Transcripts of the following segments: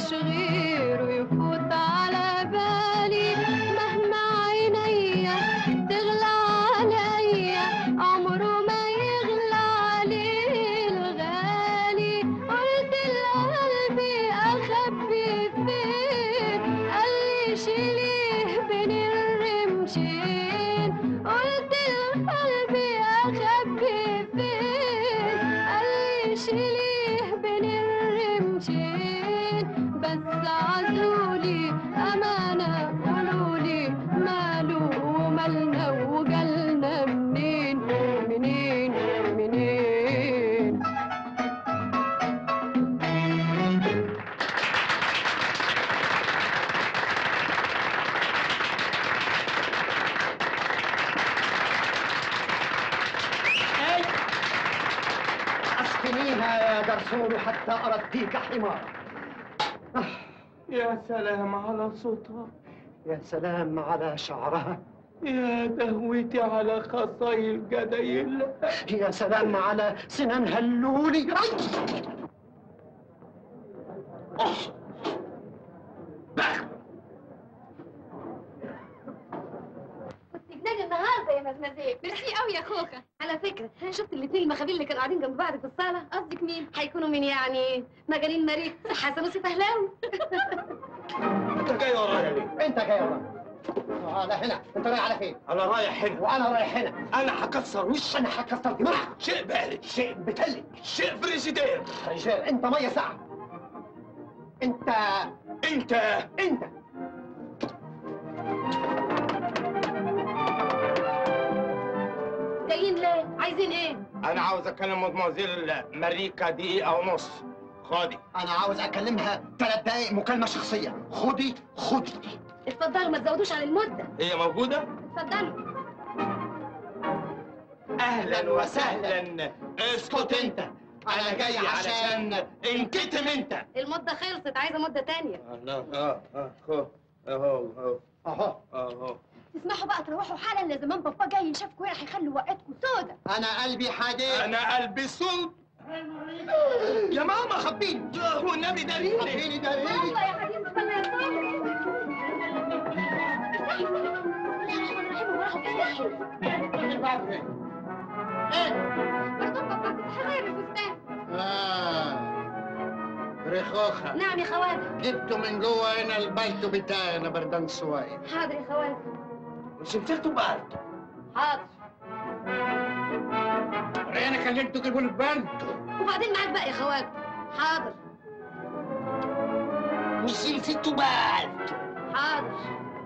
مفيش غيره يفوت على بالي مهما عينيا تغلى عليا عمره ما يغلى عليه الغالي قلت لقلبي اخبي فين قال لي شيليه بين الرمشين قلت لقلبي اخبي فين قال لي شيليه بين الرمشين بس عزولي امانه قولولي ماله ومالنا وجالنا منين منين منين اسكنيها يا جرسون حتى ارديك حمار يا سلام على صوتها يا سلام على شعرها يا دهوتي على خصايل جدايلها يا سلام على سنانها اللولي كنت جنان النهارده يا مزمزيل ميرسي قوي يا خوخه على فكره شفت الاثنين المخابيل اللي كانوا قاعدين جنب بعض في الصاله قصدك مين هيكونوا مين يعني مجانين مريض حسن وسفهلاوي انت جاي ورايا ليه؟ انت جاي ورايا على هنا انت رايح على فين انا رايح هنا وانا رايح هنا انا هكسر وشك انا هكسر دماغك شيء بارد شيء بتلج شيء فريزيدير رجال انت ميه ساعه انت انت انت جايين ليه عايزين ايه انا عاوز اكلم مدموزيل ماريكا دقيقة ونص خدي انا عاوز اكلمها ثلاث دقايق مكالمه شخصيه خدي خدي اتفضلوا ما تزودوش عن المده هي موجودة؟ اتفضلوا اهلا وسهلا اسكت انت انا جاي عشان انكتم انت المده خلصت عايزه مده تانية اه اه اه خو اهو اهو اهو اهو تسمحوا بقى تروحوا حالا لازم بابا جاي يشوفكوا هنا هيخلوا وقتكم سودا انا قلبي حديد انا قلبي صلب يا ماما خبيني والنبي داريني خبيني داريني يلا يا حبيبي استنى يا آه. رخوخة نعم يا خواتم جبته من جوه هنا البلطو بتاعي انا بردان سواي حاضر يا خواتم سبتكتوا بعد حاضر انا كلمته جيبوا البلطو وبعدين معاك بقى يا خواتم حاضر وسبتوا بعد حاضر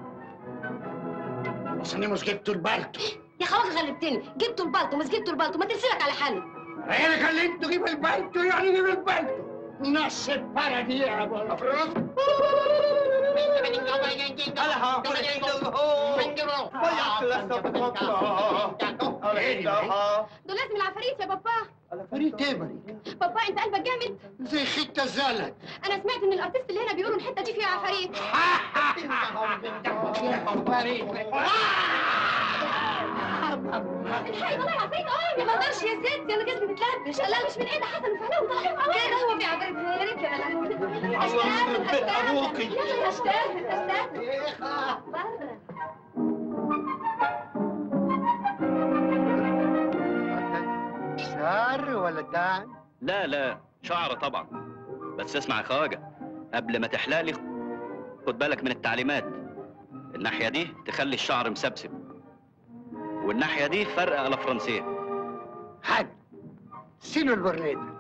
عشان مش جبتوا البلطو يا خواتم غلبتني جبتوا البلطو مش جبتوا البلطو ما ترسلك على حل انا كلمته جيب البلطو يعني جيب البلطو نص البلد يا ابو الافراس انا دول لازم العفاريت يا بابا فريد تمري بابا انت قلبك جامد زي خيطة زلت انا سمعت ان الارتست اللي هنا بيقولوا الحته دي فيها عفاريت الحقي والله عفاريت اه ما اقدرش يا ستي انا جسمي بتلبش لا مش من ايد حسن وفهلاوي طلعوا كده هو في عفاريت يا ريت يا بنات الله يخرب بيت أبوكي. يلا اشتغل اشتغل بره شعر ولا دان لا لا شعر طبعا بس اسمع يا خواجه قبل ما تحلقلي خد بالك من التعليمات الناحيه دي تخلي الشعر مسبسب والناحيه دي فرق على فرنسيه حد سيلوا البرنيطة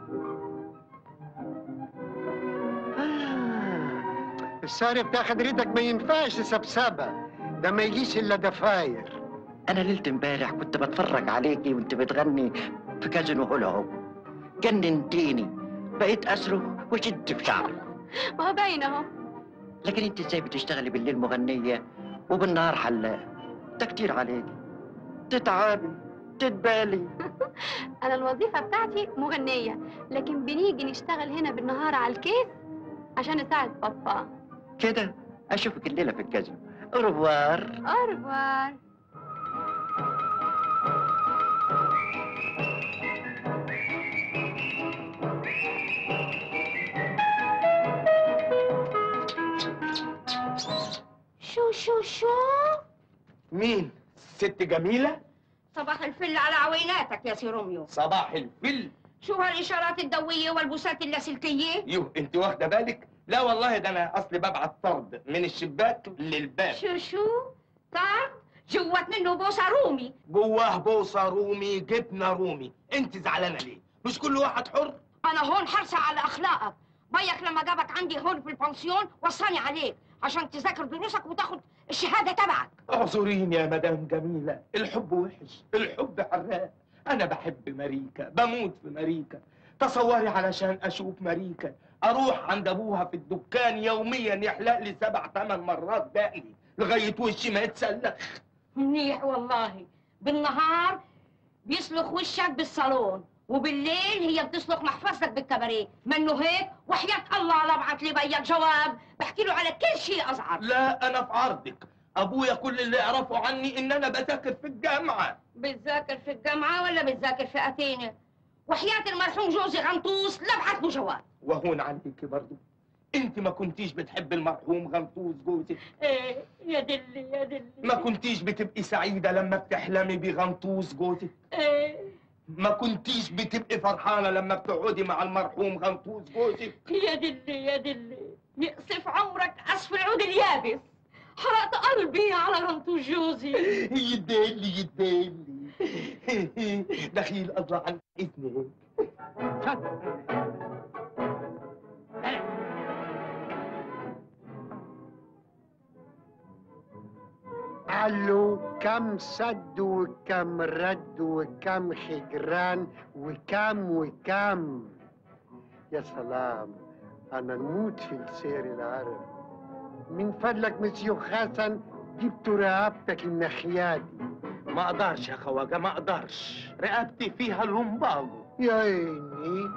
الشعر بتاع خدرتك ما ينفعش سبسبة ده ما يجيش الا دفاير انا ليله امبارح كنت بتفرج عليكي وانت بتغني في كازينو هولا هوب جننتيني بقيت اصرخ وشد في شعري ما هو باين اهو لكن انت ازاي بتشتغلي بالليل مغنيه وبالنهار حلاق ده كتير عليكي تتعبي تتبالي انا الوظيفه بتاعتي مغنيه لكن بنيجي نشتغل هنا بالنهار على الكيس عشان نساعد بابا كده اشوفك الليله في الكازينو اوروفوار أربار مين ست جميله صباح الفل على عويناتك يا سي روميو صباح الفل شو هالإشارات الضوئية والبوسات اللاسلكية؟ يوه انت واخده بالك لا والله ده انا اصلي ببعت طرد من الشباك للباب شو شو؟ طعم؟ جوات منه بوسة رومي جواه بوصه رومي جبنه رومي انت زعلانه ليه مش كل واحد حر أنا هون حرصة على أخلاقك بيك لما جابك عندي هون في البنسيون وصاني عليك عشان تذاكر دروسك وتاخد الشهادة تبعك اعذريني يا مدام جميله الحب وحش الحب حراق انا بحب ماريكا بموت في ماريكا تصوري علشان اشوف ماريكا اروح عند ابوها في الدكان يوميا يحلق لي سبع ثمان مرات دقني لغايه وشي ما يتسلخ منيح والله بالنهار بيسلخ وشك بالصالون وبالليل هي بتسلخ محفظتك بالكباريه منه هيك وحياة الله لا ابعت لي بيك جواب بحكي له على كل شيء ازعر لا انا في عرضك ابويا كل اللي يعرفه عني ان انا بذاكر في الجامعه بتذاكر في الجامعة ولا بتذاكر في أثينا؟ وحياة المرحوم جوزي غنطوس لا ابعت له جواب وهون عليكي برضو انت ما كنتيش بتحب المرحوم غنطوس جوزك ايه يا دلي يا دلي ما كنتيش بتبقي سعيده لما بتحلمي بغنطوس جوزك ايه ما كنتيش بتبقي فرحانة لما بتقعدي مع المرحوم غنطوس جوزك يا دلي يا دلي يقصف عمرك أسف العود اليابس حرقت قلبي على غنطوس جوزي يدالي يدالي دخيل الله عن إذنك قالوا كم سد وكم رد وكم خجران وكم وكم يا سلام انا نموت في السير العربي من فضلك مسيو حسن جبت رقبتك الناحية دي ما أقدرش يا خواجة ما أقدرش رقبتي فيها اللومباجو يا عيني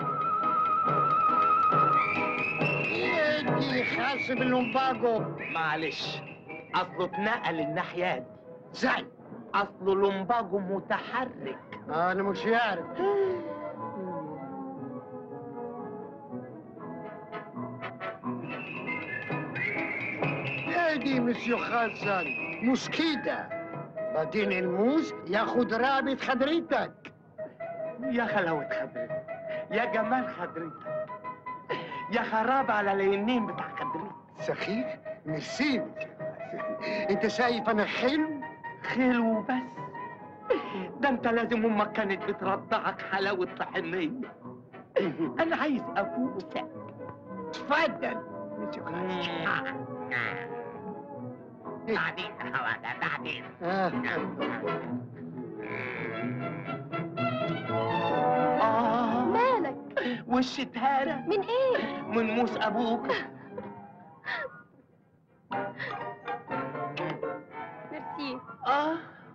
يدي حاسب اللومباجو معلش أصله اتنقل الناحية دي زي أصله لومباجو متحرك انا مش عارف ادي مسيو حسن مش كده بعدين الموز ياخد رابط خدريتك يا خلاوة خدرتك يا جمال خدرتك يا خراب على اليمين بتاع خدرتك سخيف نسيب انت شايف انا حلو خلو بس ده انت لازم امك كانت بترضعك حلاوة طحينية انا عايز افوقك تفضل مسيو حسن بعدين يا خواجة بعدين آه. آه مالك وش اتهرى من ايه من موس ابوك ميرسي اه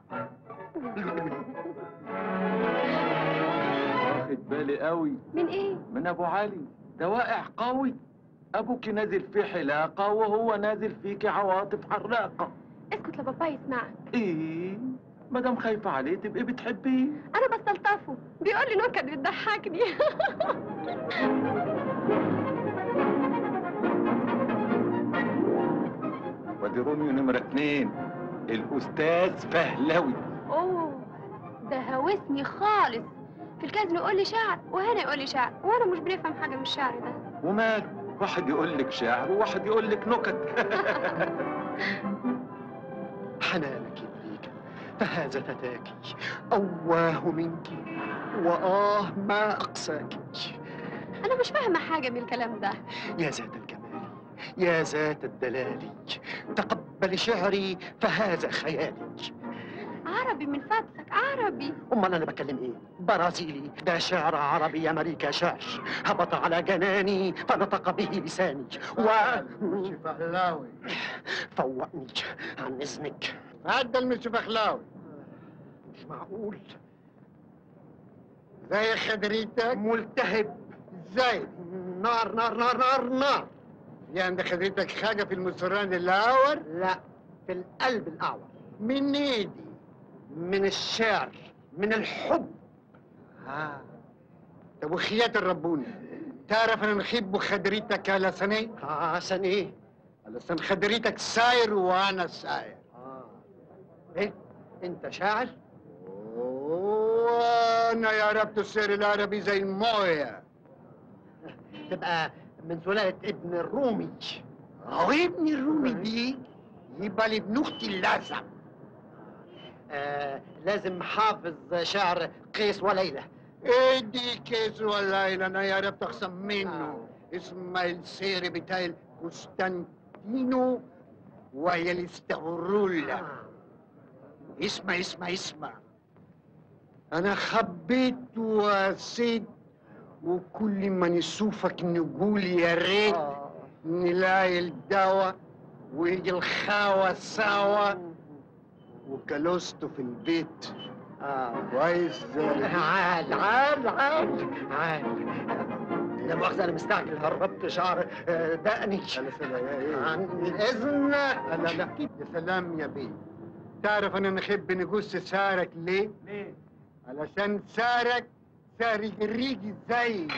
واخد بالي قوي من ايه من ابو علي ده واقع قوي ابوك نازل في حلاقه وهو نازل فيك عواطف حراقه اسكت لبابا يسمعك ايه مادام خايفه عليه تبقي بتحبيه انا بستلطفه بيقول لي نكت بتضحكني وادي روميو نمره اتنين الاستاذ فهلوي اوه ده هوسني خالص في الكازينو يقول لي شعر وهنا يقول لي شعر وانا مش بنفهم حاجه من الشعر ده ومال واحد يقول لك شعر وواحد يقول لك نكت حنانك يبليك فهذا فتاك أواه منك وآه ما أقساك انا مش فاهمه حاجه من الكلام ده يا ذات الكمال يا ذات الدلال تقبل شعري فهذا خيالي عربي من فضلك عربي أمال أنا بكلم إيه؟ برازيلي ده شعر عربي يا مليكة شعر هبط على جناني فنطق به لساني و فهلاوي فوقني عن إذنك تفضل مش فخلاوي مش معقول زي خدريتك ملتهب ازاي نار نار نار نار نار في عند خدريتك حاجة في المسران الأعور؟ لا في القلب الأعور من ايدي من الشعر من الحب ها طب وخيات الربوني تعرف انا نحب خدريتك على سنة اه سنة على سن خدريتك ساير وانا ساير آه. ايه انت شاعر وانا يا رب السير العربي زي المويه تبقى من سلالة ابن الرومي هو ابن الرومي دي يبقى لابن اختي اللازم آه لازم حافظ شعر قيس وليلى ايه دي كيس وليلى انا يا رب تخصم منه اسمه السير بتاع قسطنطينو وهي الاستغرولا اسمع اسمع اسمع انا خبيت وسيد وكل ما نشوفك نقول يا ريت نلاقي الدواء ويجي الخاوة سوا وكلوسته في البيت اه كويس عال عال عال عال لا مؤاخذة أنا مستعجل هربت شعر آه، دقني عن الإذن لا لا لا يا سلام يا بيه تعرف أنا نحب نقص سارك ليه؟ ليه؟ علشان سارك ساري الريجي زي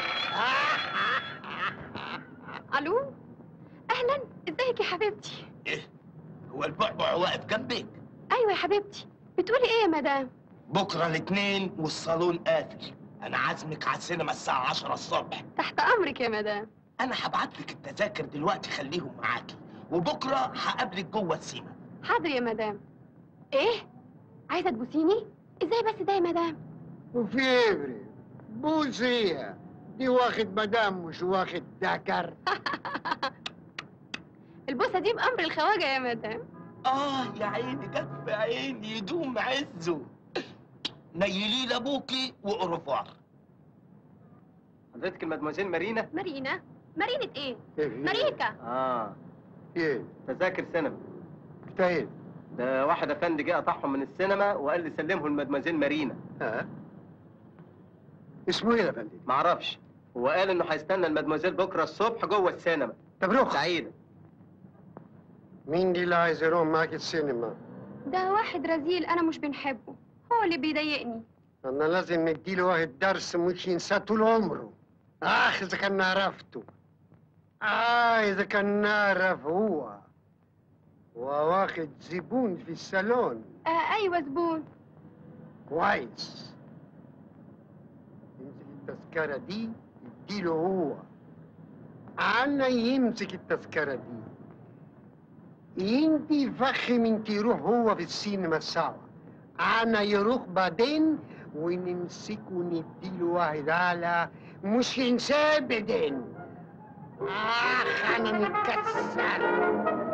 الو اهلا ازيك يا حبيبتي هو البعبع واقف جنبك ايوه يا حبيبتي بتقولي ايه يا مدام بكره الاثنين والصالون قافل انا عازمك على السينما الساعه 10 الصبح تحت امرك يا مدام انا هبعت لك التذاكر دلوقتي خليهم معاكي وبكره هقابلك جوه السينما حاضر يا مدام ايه عايزه تبوسيني ازاي بس ده يا مدام وفي إبري بوسية دي واخد مدام مش واخد ذكر البوسه دي بامر الخواجه يا مدام اه يا عيني جت في عيني يدوم عزه نيلي لابوكي وقرفار حضرتك المدموزيل مارينا؟ مارينا مارينة ايه إيه؟ ماريكا اه ايه تذاكر سينما كتير ده واحد افندي جه قطعهم من السينما وقال لي سلمهم المدموزيل مارينا ها اسمه ايه يا فندم؟ معرفش هو قال انه هيستنى المدموزيل بكره الصبح جوه السينما طب روح سعيده مين دي اللي عايز يروح معاك السينما؟ ده واحد رزيل انا مش بنحبه هو اللي بيضايقني انا لازم نديله واحد درس مش ينساه طول عمره اخ اذا كان عرفته اه اذا كان نعرف هو وواخد زبون في الصالون آه ايوه زبون كويس يمسك التذكرة دي يديله هو أنا يمسك التذكرة دي انتي فخم انتي يروح هو في السينما سوا أنا يروح بعدين ونمسكه نديله واحد على مش ينساه أبدا آخ أنا متكسر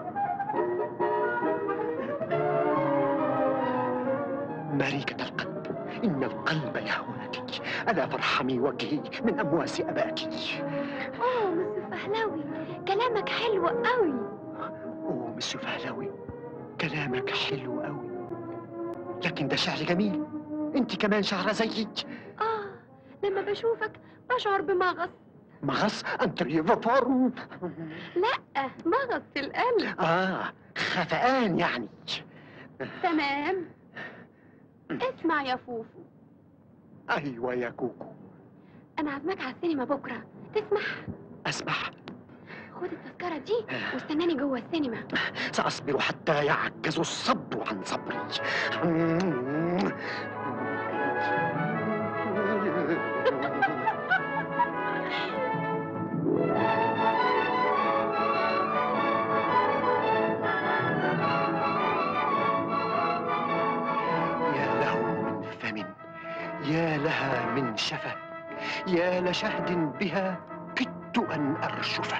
ملكة القلب إن القلب يهواك ألا فارحمي وجهي من أمواس أباك اوه مس فهلاوي كلامك حلو قوي أوه مسيو فهلاوي كلامك حلو أوي لكن ده شعر جميل أنت كمان شعرة زيك اه لما بشوفك بشعر بمغص مغص أنت ريفوفورم لا مغص في القلب آه خفقان يعني تمام اسمع يا فوفو أيوة يا كوكو انا عازمك على السينما بكره تسمح أسمع خد التذكره دي واستناني جوه السينما سأصبر حتى يعجز الصبر عن صبري يا له من فم يا لها من شفة يا لشهد بها كدت أن أرشفه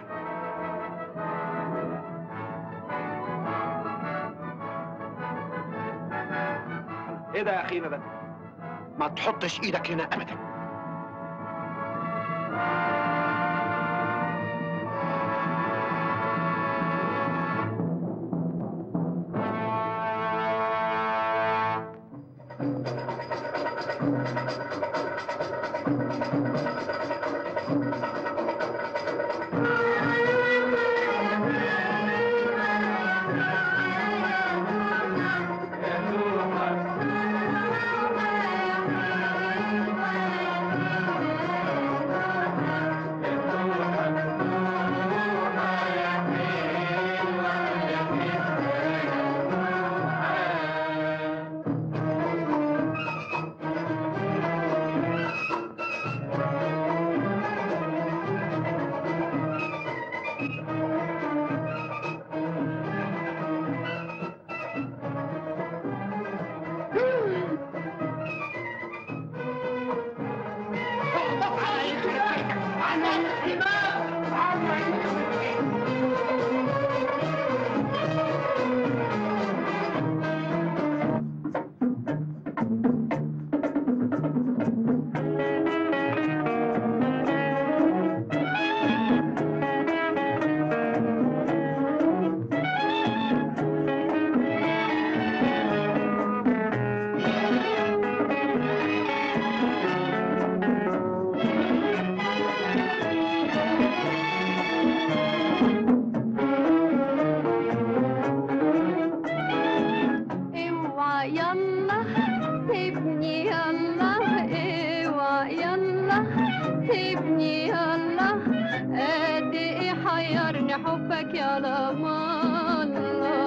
ايه ده يا اخينا ده؟ ما تحطش ايدك هنا ابدا لحبك يا لمان الله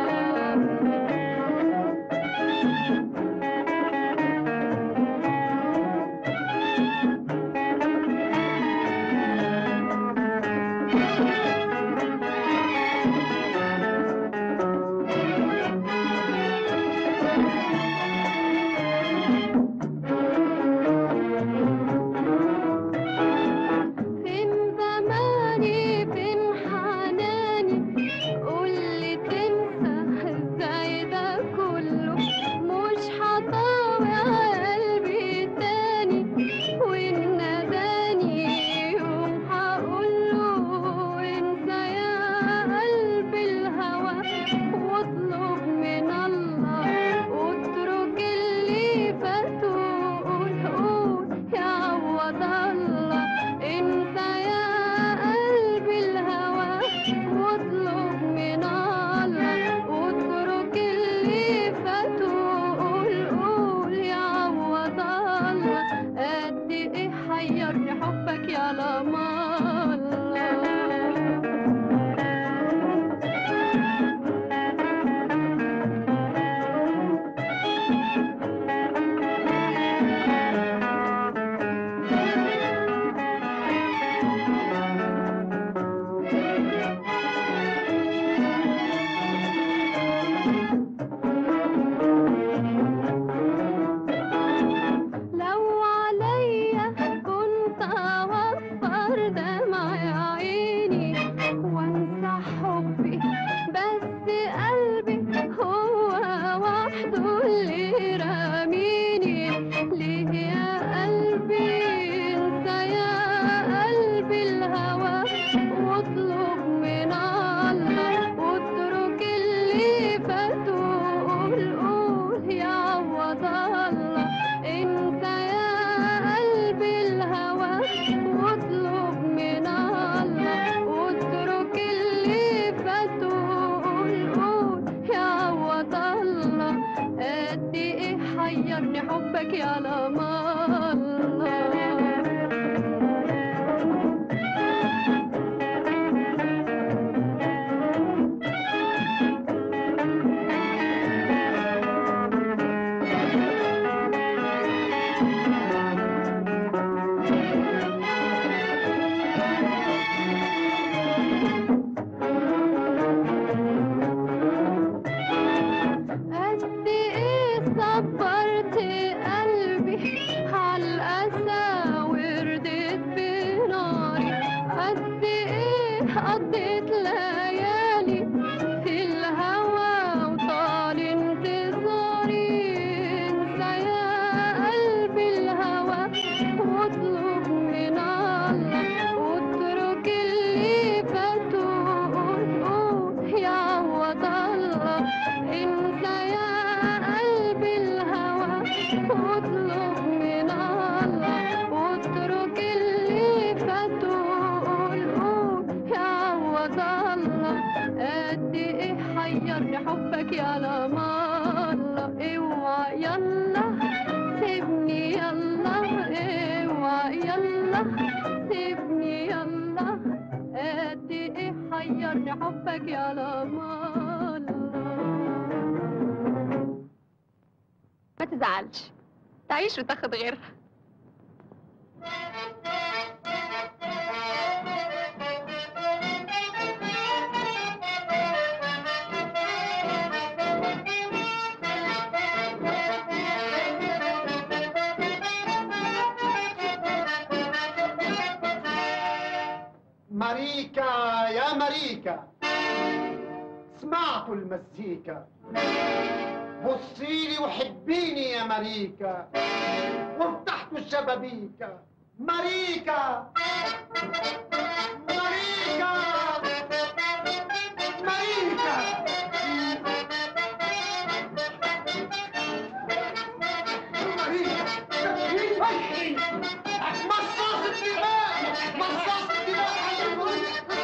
فين زماني فين حناني قولي تنسى ازاي ده كله مش هطاوع قلبي تاني وان ناداني يوم هقوله انسى يا قلبي الهوى واطلب من الله واترك اللي فات وقول قول يا عوض الله انت يا قلبي الهوى واطلب من الله واترك اللي فات وقول قول يا عوض الله قد ايه حيرني حبك يا لما الله لو عليا كنت اوفر دمع عيني وانسى حبي بس قلبي هو وحده اللي راميني ليه يا قلبي انسى يا قلبي الهوى واطلب من الله واترك اللي فات وقول قول يا عوض الله انت يا قلبي الهوى واطلب من الله واترك اللي فات وقول قول يا عوض الله قد ايه حيرني حبك يا لما الله قد ايه صبرت قلبي عالأسى وردت بناري قد ايه قضيت ليالي في الهوى وطال انتظاري انسى يا قلبي الهوى واطلب من الله واترك اللي فات وقول قول يا عوض الله انت يا قلبي الهوى واطلب من الله واترك اللي فات وقول قول يا عوض الله قد ايه حيرني حبك يا لما الله اوعى يلا سيبني يلا اوعى يلا سيبني يلا قد ايه حيرني حبك يا لما ما تزعلش تعيش وتاخد غيرها ماريكا يا ماريكا سمعت المزيكا بصيلي وحبيني يا ماريكا وافتحت الشبابيك ماريكا ماريكا ماريكا ماريكا مصاص الدماء مصاص الدماء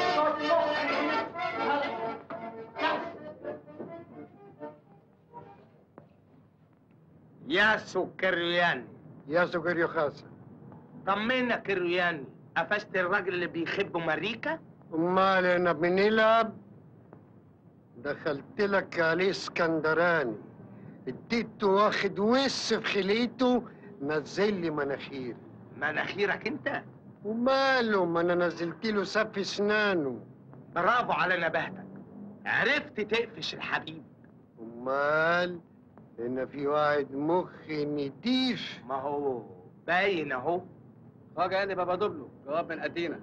يا سكرياني يا سكر يا خاسة طمنا كرياني قفشت الراجل اللي بيخب ماريكا امال انا بنلعب دخلت لك عليه اسكندراني اديته واخد وس في خليته نزل لي مناخير مناخيرك انت وماله ما انا نزلت له سف اسنانه برافو على نباهتك عرفت تقفش الحبيب امال هنا في واحد مخ نضيف ما هو باين اهو خواجه قال لي بابا دبلو جواب من اتينا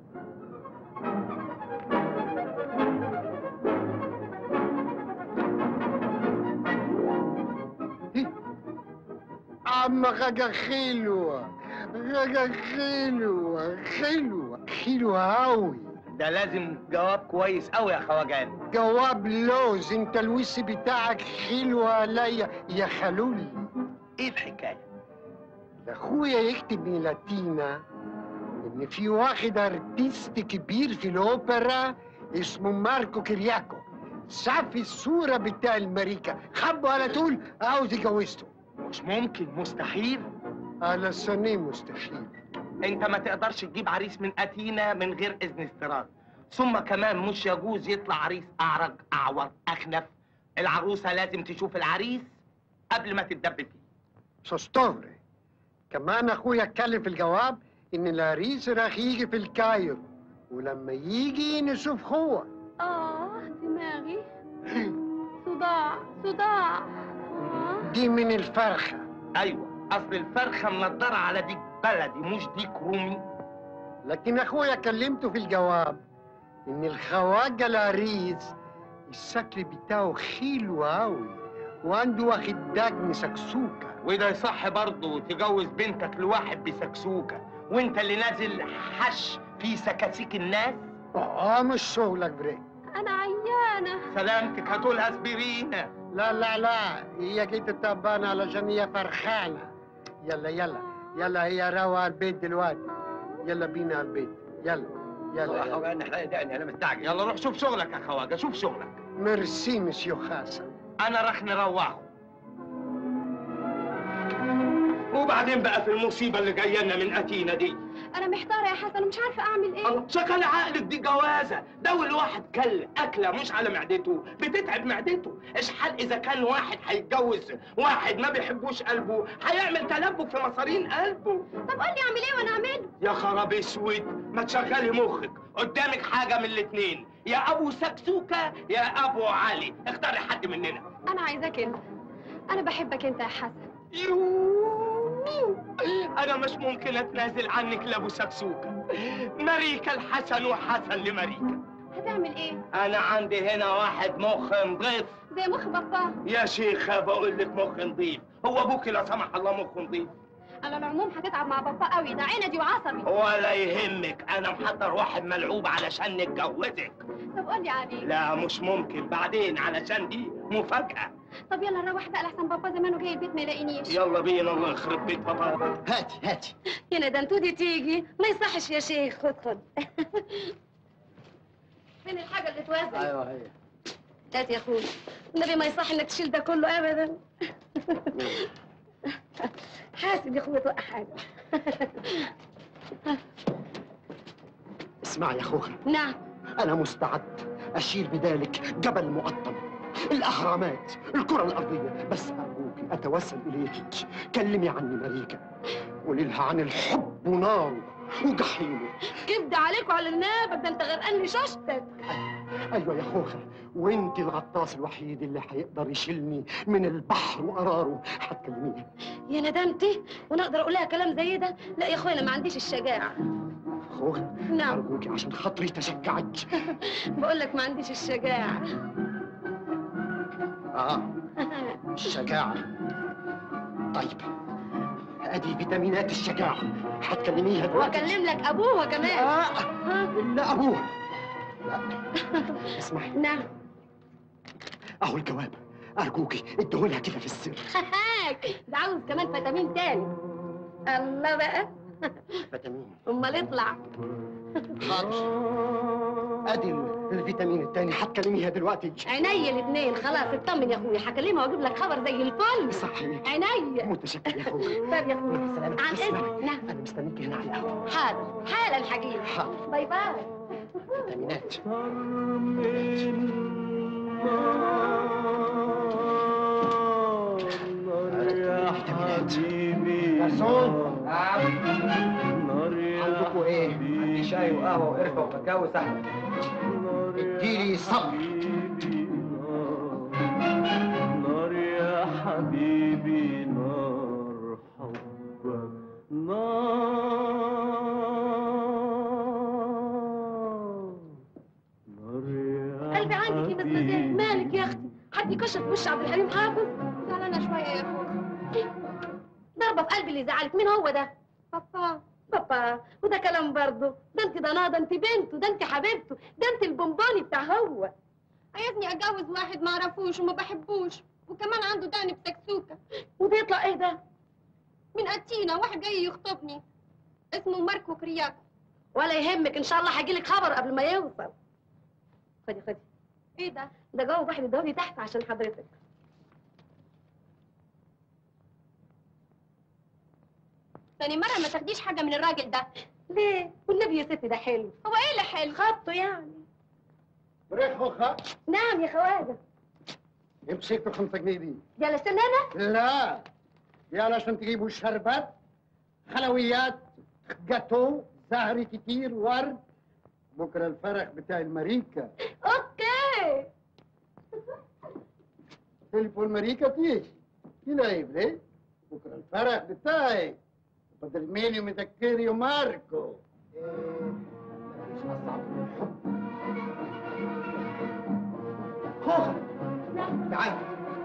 عم حاجة حلوة حاجة حلوة حلوة حلوة أوي ده لازم جواب كويس قوي يا خواجان جواب لوز انت الوس بتاعك حلو عليا يا خلولي ايه الحكايه اخويا يكتب من لاتينا ان في واحد ارتيست كبير في الاوبرا اسمه ماركو كرياكو شاف الصورة بتاع الماريكا حبه على طول عاوز يجوزته مش ممكن مستحيل على سنة مستحيل انت ما تقدرش تجيب عريس من اتينا من غير اذن استيراد ثم كمان مش يجوز يطلع عريس اعرج اعور اخنف العروسه لازم تشوف العريس قبل ما تتدب فيه سوستوفري كمان اخويا اتكلم في الجواب ان العريس راح يجي في الكايرو ولما يجي نشوف هو اه دماغي صداع صداع آه. دي من الفرخة ايوه اصل الفرخه منضره على ديك بلدي مش ديك رومي لكن اخويا كلمته في الجواب ان الخواجة العريس الشكل بتاعه حلو قوي وعنده واخد دجن سكسوكة وده يصح برضه تجوز بنتك لواحد بسكسوكه وانت اللي نازل حش في سكاسيك الناس اه مش شغلك بريك انا عيانه سلامتك هتقول اسبرينا لا لا لا هي جيت تعبانة علشان هي فرحانة يلا يلا يلا هي روى البيت دلوقتي يلا بينا على البيت يلا يلا, يلا. نحرق دقني انا مستعجل يلا روح شوف شغلك يا خواجه شوف شغلك ميرسي مسيو حسن انا راح نروحه وبعدين بقى في المصيبه اللي جايه لنا من اتينا دي انا محتاره يا حسن ومش عارفه اعمل ايه الله شكل عقلك دي جوازه ده والواحد كل اكله مش على معدته بتتعب معدته اشحال اذا كان واحد هيتجوز واحد ما بيحبوش قلبه هيعمل تلبك في مصارين قلبه طب قول لي اعمل ايه وانا اعمله يا خراب اسود ما تشغلي مخك قدامك حاجه من الاتنين يا ابو سكسوكه يا ابو علي اختاري حد مننا انا عايزاك انت انا بحبك انت يا حسن يوه. انا مش ممكن اتنازل عنك لابو سكسوكه مريكا الحسن وحسن لمريكا هتعمل ايه انا عندي هنا واحد مخ نضيف زي مخ بابا يا شيخه بقول لك مخ نضيف هو ابوكي لا سمح الله مخ نضيف على العموم هتتعب مع بابا قوي ده عندي وعصبي ولا يهمك انا محضر واحد ملعوب علشان نتجوزك طب قول لي عليه لا مش ممكن بعدين علشان دي مفاجاه طب يلا نروح بقى لحسن بابا زمانه جاي البيت ما يلاقينيش يلا بينا الله يخرب بيت بابا هاتي هاتي يا ندى دي تيجي ما يصحش يا شيخ خد خد فين الحاجه اللي توازن ايوه هي هات يا اخويا النبي ما يصح انك تشيل ده كله ابدا حاسب يا اخويا توقع حاجه اسمعي يا اخوها نعم انا مستعد اشيل بذلك جبل مقطم الاهرامات الكره الارضيه بس ارجوك اتوسل اليك كلمي عني مليكه قولي لها عن الحب وناره وجحيمه كبد عليك وعلى النابك ده انت غرقان لي شاشتك ايوه يا خوخه وانت الغطاس الوحيد اللي هيقدر يشيلني من البحر وقراره هتكلميها يا ندمتي وانا اقدر اقول لها كلام زي ده لا يا اخويا انا ما عنديش الشجاعه خوخه نعم ارجوك عشان خاطري تشجعك بقول لك ما عنديش الشجاعه اه الشجاعه طيب ادي فيتامينات الشجاعه هتكلميها دلوقتي واكلم لك ابوها كمان لا ها؟ لا ابوها لا اسمعي نعم اهو الجواب ارجوكي اديهولها كده في السر هاك ده عاوز كمان فيتامين تاني الله بقى فيتامين امال اطلع حاضر ادي ال- الفيتامين التاني هتكلميها دلوقتي عينيا الاثنين خلاص اطمن يا اخويا هكلمها واجيب لك خبر زي الفل صحيح عينيا متشكر يا اخويا طب يا اخويا مع السلامة. عن اسمعي، اذنك نعم انا مستنيك هنا على القهوه حاضر حالا هجيلك حاضر باي باي فيتامينات جرسون عندكم ايه؟ عندي شاي وقهوه وقرفه وكاكاو وسحب اديلي صبر نار يا حبيبي نار حبك نار نار يا قلبي عندك يا مزمزة مالك يا اختي حد يكشف وش عبد الحليم حافظ زعلانه شويه يا اخوك ضربه في قلبي اللي زعلك مين هو ده بابا بابا وده كلام برضه ده انت ضناه ده انت بنته ده انت حبيبته ده انت البونبوني بتاع هو عايزني اتجوز واحد ما اعرفوش وما بحبوش وكمان عنده دقن بسكسوكه وبيطلع ايه ده من اتينا واحد جاي يخطبني اسمه ماركو كرياكو ولا يهمك ان شاء الله هيجيلك خبر قبل ما يوصل خدي خدي ايه ده ده جواب واحد اداهولي تحت عشان حضرتك تاني مره ما تاخديش حاجه من الراجل ده ليه والنبي يا ستي ده حلو هو ايه اللي حلو خطه يعني ريح خوخة نعم يا خواجه امسكوا 5 جنيه دي دي علشان انا لا دي علشان تجيبوا شربات حلويات جاتو زهر كتير ورد بكره الفرح بتاع الماريكا اوكي تليفون ماريكا تيجي يلاقي ليه بكره الفرح بتاعي بدل ميني ومذكري وماركو إيه، مش أصعب من الحب خوخة تعالي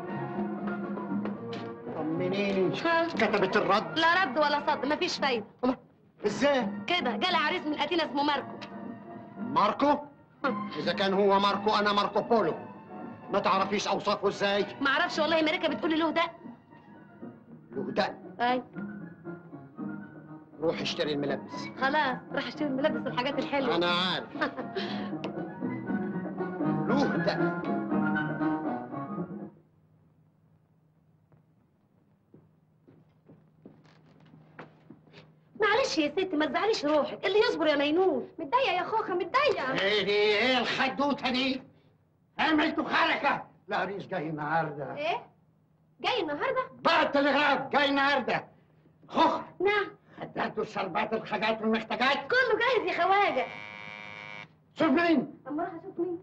طمنيني ها؟ كتبت الرد لا رد ولا صد مفيش فايده ازاي كده جالي عريس من اتينا اسمه ماركو ماركو اذا كان هو ماركو انا ماركو بولو ما تعرفيش اوصافه ازاي ما اعرفش والله ماريكا بتقولي له ده له ده اي روح اشتري الملبس خلاص راح اشتري الملابس والحاجات الحلوه انا عارف له ده معلش يا ستي ما تزعليش روحك اللي يصبر يا مينون متضايقه يا خوخه متضايقه ايه دي ايه الخدوته دي عملتوا حركه العريس جاي النهارده ايه جاي النهارده بعد التلغراف جاي النهارده خوخ نعم خدتوا الشربات الحاجات والمحتاجات كله جاهز يا خواجه شوف مين اما راح اشوف مين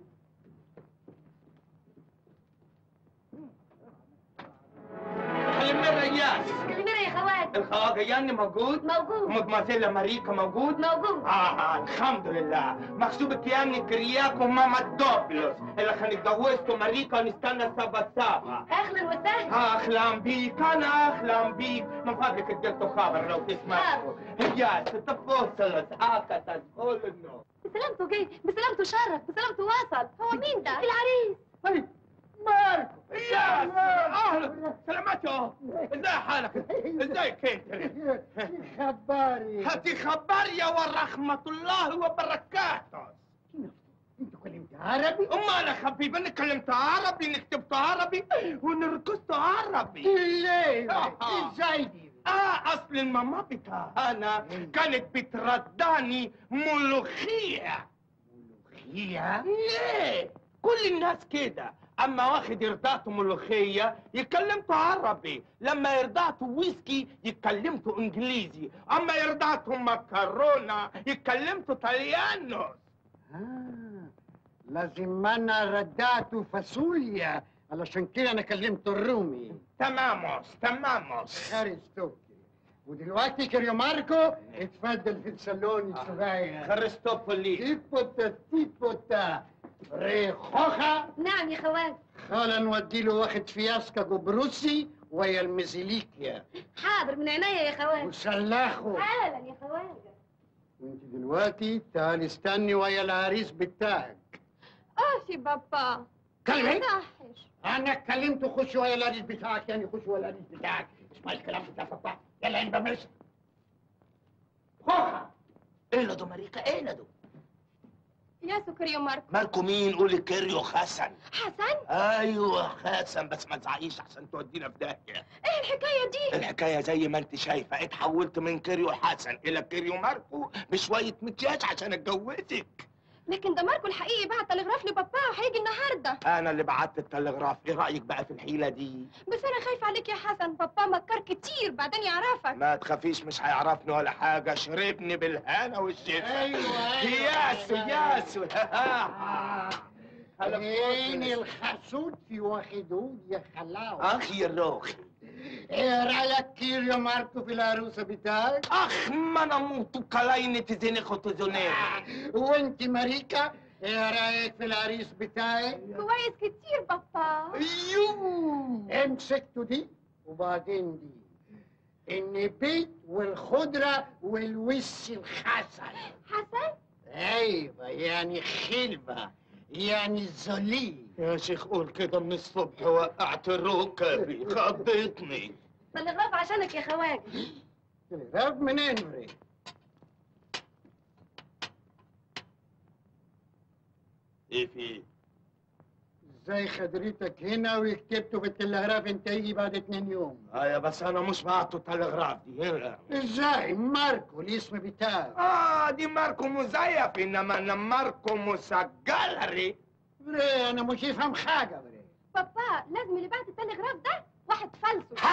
كلمني الرياس كلمينا يا خواجه الخواجه يعني موجود موجود مدمزيلا ماريكا موجود موجود آه, آه الحمد لله مكسوب يعني كرياكو ماما دوبلوس اللي هنتجوزته ماريكا ونستنى سبا سبا اهلا وسهلا احلم بيك انا احلم بيك من فضلك اديته خبر لو تسمعه يا ستفوصل ساكا تقول انه بسلامته جاي بسلامته شرف بسلامته وصل هو مين ده العريس ماركو يا اهلا سلامته ازاي حالك ازيك انت خباري هاتي خبر يا ورحمة الله وبركاته انت كلمت عربي امال يا حبيبي انا كلمت عربي نكتبت عربي ونرقصت عربي ليه آه. ازاي دي اه اصل الماما بتاعنا كانت بترداني ملوخية ملوخية ليه كل الناس كده اما واخد يرضعته ملوخية يتكلمتوا عربي لما يرضعته ويسكي يتكلمتوا انجليزي اما يرضعته مكرونة يتكلمتوا طليانو آه. لازم انا ردعته فاصوليا علشان كده انا كلمت الرومي تماموس تماموس خارستوكي ودلوقتي كريو ماركو اتفضل في الصالون الصغير خريستوبولي تيبوتا تيبوتا ريخوخة نعم يا خواجه خالا نودي له واخد فياسكا جبروسي ويا المزيليكيا حاضر من عينيا يا خواجه وسلاخه حالا يا خواجه وانت دلوقتي تعالي استني ويا العريس بتاعك اه بابا كلمي صحش انا اتكلمت خش ويا العريس بتاعك يعني خش ويا العريس بتاعك اسمع الكلام بتاع بابا يلا انت ماشي خوخة ايه لدو ماريكا ايه لدو يا سكريو ماركو مالكو مين قولي كيريو حسن حسن ايوه حسن بس ما تزعيش عشان تودينا في داهيه ايه الحكايه دي الحكايه زي ما انت شايفه اتحولت من كيريو حسن الى كيريو ماركو بشويه مكياج عشان اتجوزك لكن ده ماركو الحقيقي بعت تلغراف لباباه وهيجي النهارده انا اللي بعت التلغراف ايه رايك بقى في الحيله دي بس انا خايفه عليك يا حسن بابا مكر كتير بعدين يعرفك ما تخافيش مش هيعرفني ولا حاجه شربني بالهنا والشفا ايوه ياسو ياسو عين الحسود في واخدود يا خلاوة اخ يا روخي ايه رايك كير يا ماركو في العروسه بتاعك اخ ما انا موتو كلايني تزيني خطو زونيري وانت ماريكا ايه رايك في العريس بتاعك كويس كتير بابا يو امسكتوا دي وبعدين دي النبيت والخضره والوش الحسن حسن ايوه يعني خلبه يعني زولي يا شيخ قول كده من الصبح وقعت ركبي خضتني تلغراف عشانك يا خواجه تلغراف منين بري ايه في ازاي خدرتك هنا وكتبته في التلغراف انت يجي بعد اتنين يوم ايوه بس انا مش بعته تلغراف دي هنا ازاي ماركو الاسم بتاعه اه دي ماركو مزيف انما انا ماركو مسجلري بري انا مش يفهم حاجه بري بابا لازم اللي بعت التلغراف ده واحد فالسو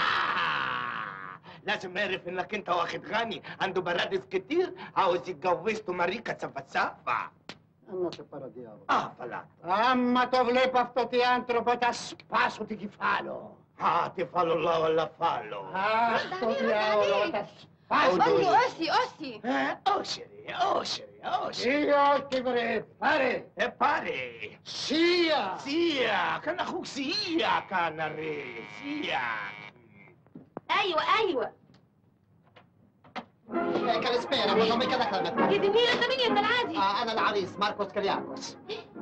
لازم يعرف انك انت واخد غني عنده برادس كتير عاوز يتجوزته ماريكا سفسافة انا تبارا ديابو اه فلا اما تغلب افتوتي انتروبوتا سباسو تيجي فالو اه تفعل الله ولا فالو اه قول له اوسي اوسي آه، اوشري اوشري اوشري Io ti vorrei fare ايه باري sia سيا كان اخوك سيا كان ري سيا ايوه ايوه كالسبيرا ما ضمي كذا كلمة يا دي مين انت مين يا ابن العادي آه أنا العريس ماركوس كرياكوس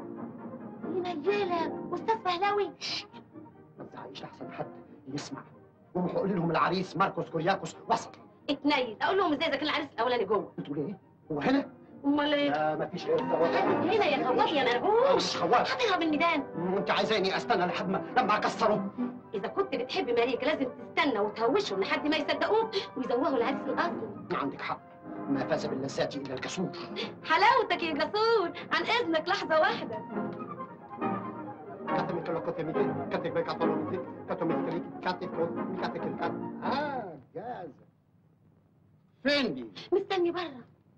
ينجلك استاذ فهلاوي ما تزعقيش لحسن حد يسمع وروح قولي لهم العريس ماركوس كورياكوس وصل اتنيل اقول لهم ازاي اذا كان العريس الاولاني جوه بتقول ايه؟ هو هنا؟ امال ايه لا ما فيش غير الزواج هنا يا خواجه يا مرعوش مش خواف هتهرب الميدان انت عايزاني استنى لحد ما لما اكسره اذا كنت بتحب ماريكا لازم تستنى وتهوشهم لحد ما يصدقوك ويزوغوا العريس الاصلي عندك حق ما فاز باللذات الا الجسور حلاوتك يا جسور عن اذنك لحظه واحده كاتمي كلو كاتمي كاتمي كاتمي كاتمي كاتمي كاتمي كاتمي اه جاز فين دي؟ مستني بره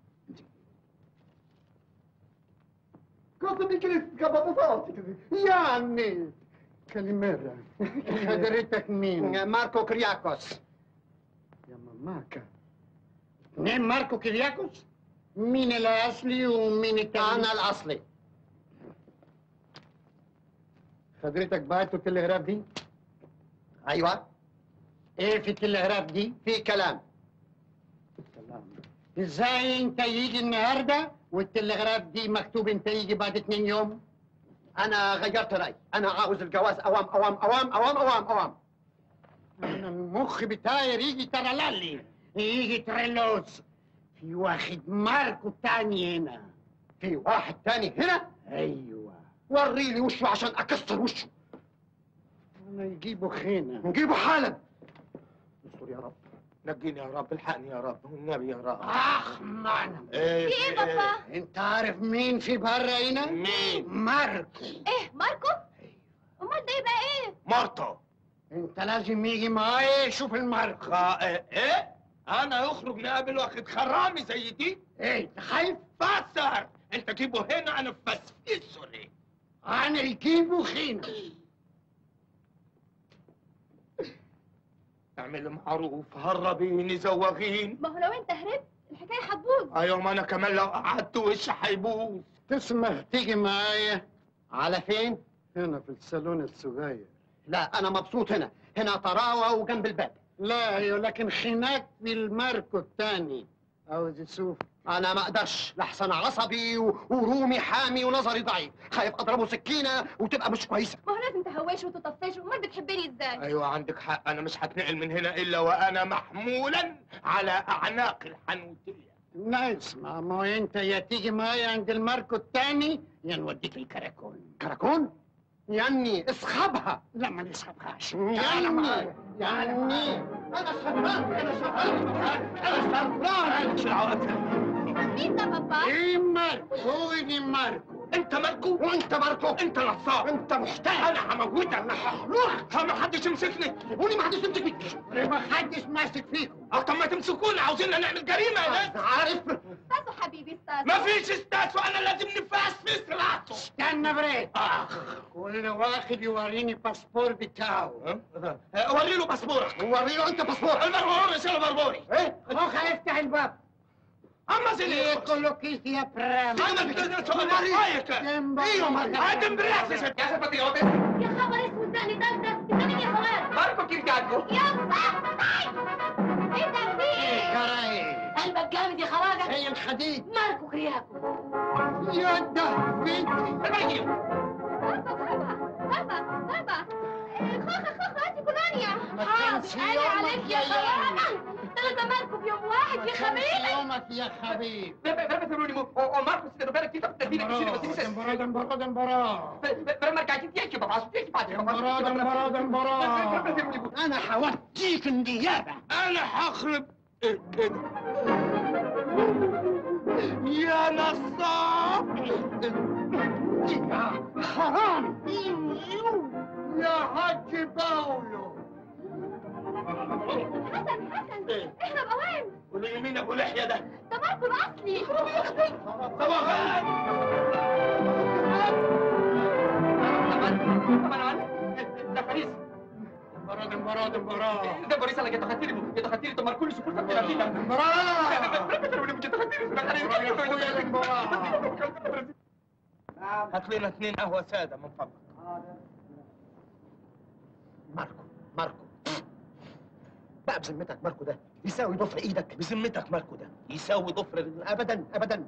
كاتمي كاتمي يعني كلمة خدرتك مين؟ ماركو كرياكوس يا ماماكا مين ماركو كرياكوس؟ مين الأصلي ومين التاني؟ انا الاصلي خدرتك بعتوا التلغراف دي؟ ايوه ايه في التلغراف دي؟ في كلام سلام ازاي انت يجي النهارده والتلغراف دي مكتوب انت يجي بعد اتنين يوم؟ انا غيرت رايي انا عاوز الجواز اوام اوام اوام اوام اوام اوام انا المخ بتاعي يجي ترلالي يجي تريلوس في واحد ماركو تاني هنا في واحد تاني هنا ايوه وريلي وشه عشان اكسر وشه انا يجيبوا خينا نجيبه حالا استر يا رب نجيني يا رب الحقني يا رب والنبي يا رب اخ معنا ايه في ايه بابا انت عارف مين في بره هنا؟ مين ماركو ايه ماركو امال ده يبقى ايه مرته انت لازم يجي معايا يشوف الماركو خا... ايه إيه؟ انا يخرج نقابل واخد خرامي زي دي ايه انت خايف؟ فسر انت جيبه هنا انا فسفسه ليه انا يجيبوا خينا اعمل معروف هربيني زوغين ما هو لو انت هربت الحكايه هتبوظ ايوه ما انا كمان لو قعدت وشي هيبوظ تسمح تيجي معايا على فين هنا في الصالون الصغير لا انا مبسوط هنا هنا طراوه وجنب الباب لا ايوه لكن خناك في الماركو التاني عاوز يشوف انا ما اقدرش لحسن عصبي و- ورومي حامي ونظري ضعيف خايف اضربه سكينه وتبقى مش كويسه ما هو لازم تهوشه وتطفشه امال بتحبني ازاي ايوه عندك حق انا مش هتنقل من هنا الا وانا محمولا على اعناق الحنوتيه لا اسمع ما هو انت يا تيجي معايا عند الماركو التاني يا نوديك الكراكون كراكون يعني اسخبها لا ما نسحبهاش يعني تعال معايا يعني انا سران انا سران انا سران مش العوافل مين ده بابا؟ ايه ماركو هو دي ماركو انت مالكو وانت ماركو انت نصاب انت محتال انا هموتك انا هحلوك ما حدش يمسكني قولي ما حدش يمسك فيك ما حدش ماسك فيكم اه طب ما تمسكونا عاوزيننا نعمل جريمه يا ناس عارف استاذ حبيبي استاذ ما فيش استاذ وانا لازم نفاس في سرعته استنى بريك اخ كل واحد يوريني باسبور بتاعه اه، وري له باسبورك وري له انت باسبور البربوري شيل البربوري ايه خوخ هيفتح الباب اما زي يقولوا كيس يا برام ايوه هادم براسي يا ست يا ست يا خبر اسود دقني تالتة انت مين يا خوات؟ ماركو كيف قاعدكم؟ يا صاحبي ايه ده في ايه؟ كراي قلبك جامد يا خواجة زي الحديد ماركو كرياكو يا ده بنتي بابا بابا بابا خوخة خوخة هاتي كولونيا حاضر تنسي قال يومك عليك يا يا خواجة ثلاثة ماركو في يوم واحد يا خبيث يومك يا حبيب ماركو سيدو بالك كيف تديني دمبرا دمبرا دمبرا دمبرا دمبرا دمبرا انا هوديك النيابه انا هخرب إيه كده يا نصاب حرام يا حاج باولو حسن حسن احنا بأوان قولي لي مين ابو لحيه ده ده ماركو الأصلي صباحات ده فريس دمبرا دمبرا دمبرا ده فريس انا جيت خاتيري جيت خاتيري تمر كل سكوت في فينا دمبرا هات لنا اثنين قهوه ساده من فضلك ماركو ماركو بقى بذمتك ماركو ده يساوي ضفر ايدك بذمتك مالكو ده يساوي ضفر ال- ابدا ابدا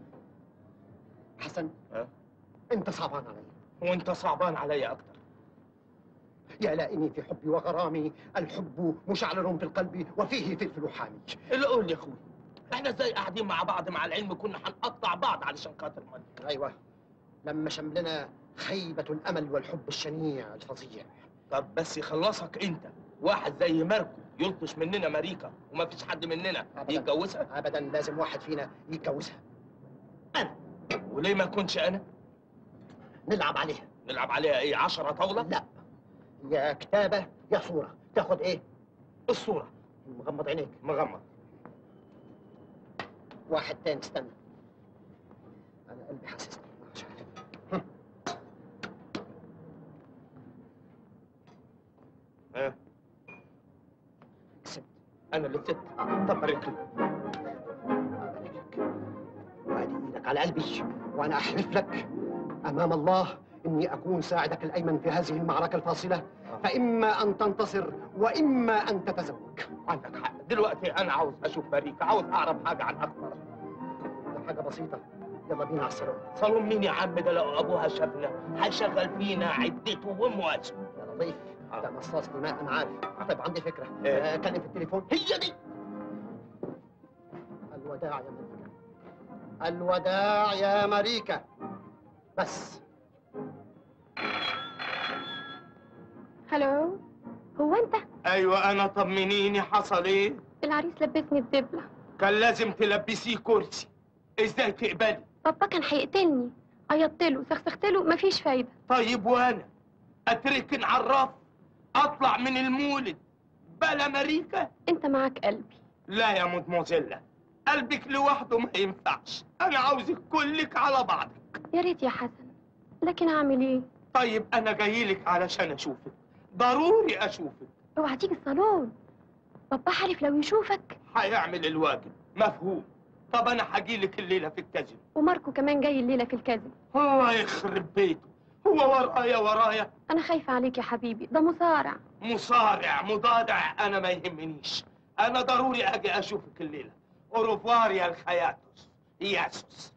حسن ها؟ انت صعبان علي وانت صعبان عليا اكتر يا لائمي في حبي وغرامي الحب مشعل في القلب وفيه فلفل حامي اللي قول يا اخوي احنا ازاي قاعدين مع بعض مع العلم كنا هنقطع بعض علشان خاطر مالك ايوه لما شملنا خيبة الامل والحب الشنيع الفظيع طب بس يخلصك انت واحد زي ماركو يلطش مننا ماريكا وما فيش حد مننا أبداً. يتجوزها ابدا لازم واحد فينا يتجوزها وليه ما اكونش انا نلعب عليها نلعب عليها ايه عشرة طاولة لا يا كتابة يا صورة تاخد ايه الصورة مغمض عينيك مغمض واحد تاني استنى انا قلبي حاسسني مش عارف ها كسبت انا اللي كسبت طب بارك لي وادي ايدك على قلبي وانا احلف لك امام الله اني اكون ساعدك الايمن في هذه المعركه الفاصله فاما ان تنتصر واما ان تتزوج عندك حق دلوقتي انا عاوز اشوف ماريكا عاوز اعرف حاجة عن اكتر ده حاجه بسيطه يلا بينا على الصالون صالون مين يا عم ده لو ابوها شافنا هيشغل فينا عدته ومواسه يا لطيف ده مصاص دماء انا عارف طيب عندي فكره إيه؟ آه، كلم في التليفون هي دي الوداع يا ماريكا الوداع يا ماريكا بس هلو هو انت ايوه انا طمنيني حصل ايه العريس لبسني الدبلة كان لازم تلبسيه كرسي ازاي تقبلي بابا كان هيقتلني عيطت له سخسخت له مفيش فايدة طيب وانا اتركن عرف اطلع من المولد بلا ماريكا انت معاك قلبي لا يا مدموزيلا قلبك لوحده ما ينفعش انا عاوزك كلك على بعضك يا ريت يا حسن لكن اعمل ايه طيب انا جايلك علشان اشوفك ضروري اشوفك اوعى تيجي الصالون بابا حلف لو يشوفك هيعمل الواجب مفهوم طب انا هجيلك الليله في الكازينو وماركو كمان جاي الليلة في الكازينو الله يخرب بيته هو ورايا ورايا انا خايفة عليك يا حبيبي ده مصارع مصارع مضارع انا ما يهمنيش انا ضروري اجي اشوفك الليله اوروفوار يا الخياتوس ياسوس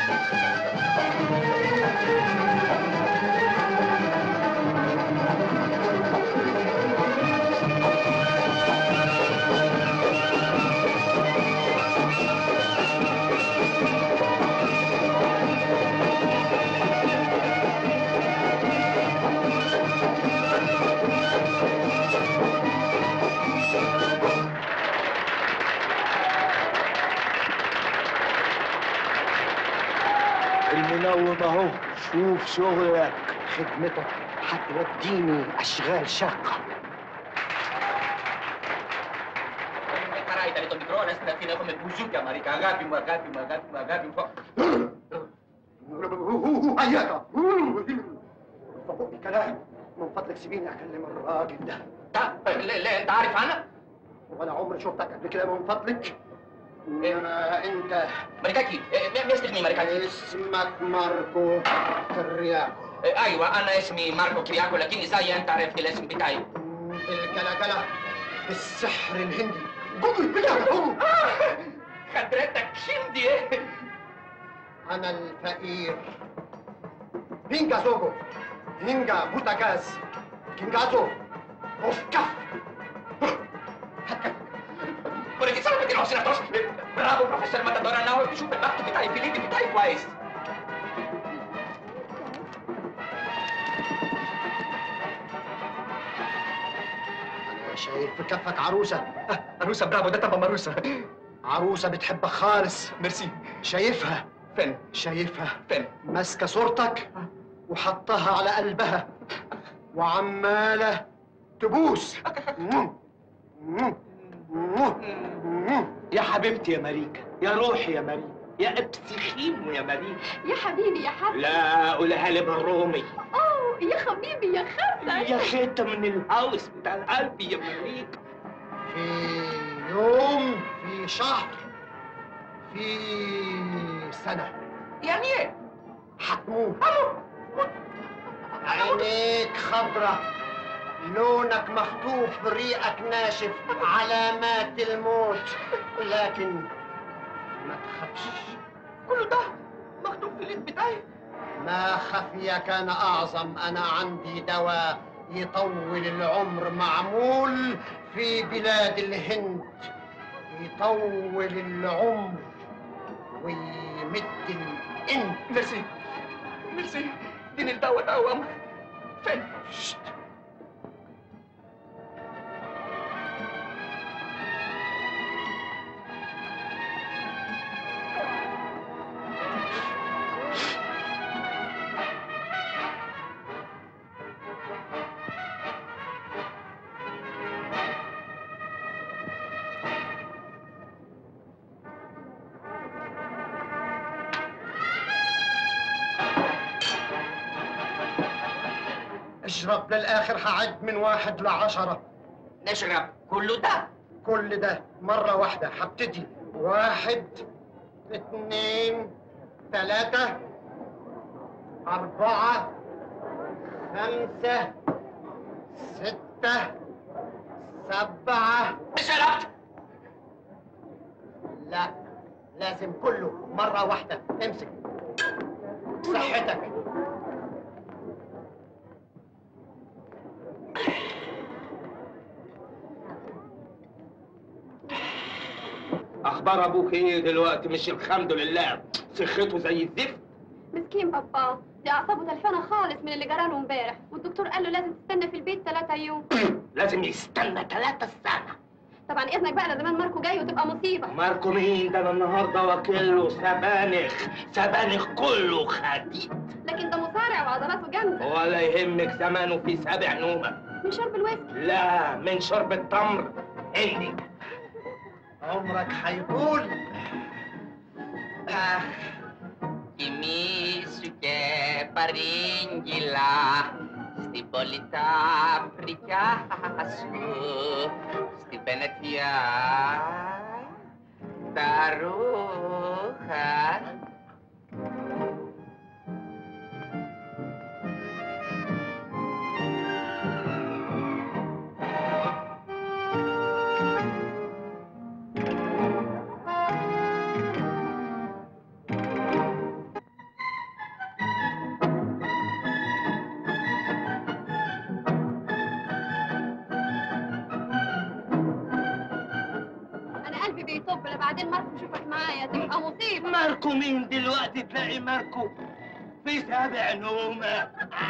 المنوم اهو شوف شغلك خدمتك هتوديني اشغال شاقه Carai, tadi tu mikro, nasi nak kena komen busuk ya, mari kagapi, magapi, magapi, magapi. اياك فوق كلام من فضلك سيبيني اكلم الراجل ده لا لا انت عارف عنها؟ ولا عمري شفتك قبل كده من فضلك انا انت مريكاكي مين اسمي مريكاكي؟ اسمك ماركو كرياكو ايوه انا اسمي ماركو كرياكو لكن ازاي انت عرفت الاسم بتاعي؟ بالكلاكلا بالسحر الهندي قومي بيا قومي حضرتك هندي انا الفقير هينجا زوجو هينجا بوتاجاز كينجازو اوسكاف Boleh kita sampai terus terus. Bravo Profesor Matador انا هو بشوف البحث بتاعي في الليد بتاعي كويس. انا شايف في كفك عروسه عروسه برافو ده طبعا عروسه. عروسه بتحبك خالص ميرسي. شايفها فين؟ شايفها فين؟ ماسكه صورتك وحطها على قلبها وعماله تبوس يا حبيبتي يا ماريكا يا روحي يا ماريكا يا ابسخيمو يا ماريكا يا حبيبي يا حسن لا قولها لي بالرومي اوه يا حبيبي يا خالتي يا خيطة من الهاوس بتاع القلب يا ماريكا في يوم في شهر في سنة يعني ايه؟ هتموت عينيك خضرة لونك مخطوف ريقك ناشف علامات الموت لكن ما تخافش كل ده مكتوب في الليد بتاعي. ما خفي كان أعظم أنا عندي دواء يطول العمر معمول في بلاد الهند يطول العمر ويمد الإنت ميرسي ميرسي اديني الدواء ده وامر فين؟ شت. اشرب للآخر هعد من واحد لعشرة نشرب كله ده كل ده مرة واحدة هبتدي واحد اثنين ثلاثة أربعة خمسة ستة سبعة شربت لا لازم كله مرة واحدة امسك صحتك اخبار ابوك ايه دلوقتي مش الحمد لله صحته زي الزفت مسكين بابا دي اعصابه تلفانه خالص من اللي جراله امبارح والدكتور قال له لازم تستنى في البيت ثلاثة يوم لازم يستنى ثلاثة سنة طبعا اذنك بقى لا زمان ماركو جاي وتبقى مصيبه ماركو مين ده انا النهارده واكل له سبانخ سبانخ كله خديد لكن ده مصارع وعضلاته جامده ولا يهمك زمانه في سابع نومه من شرب الويسكي لا من شرب التمر هندي عمرك هيطول Ah, Kimi suke paringgilah Stibolita prikasu Stibenetia Taruhan ولا بعدين ماركو يشوفك معايا تبقى مصيبه ماركو مين دلوقتي تلاقي ماركو في سابع نومة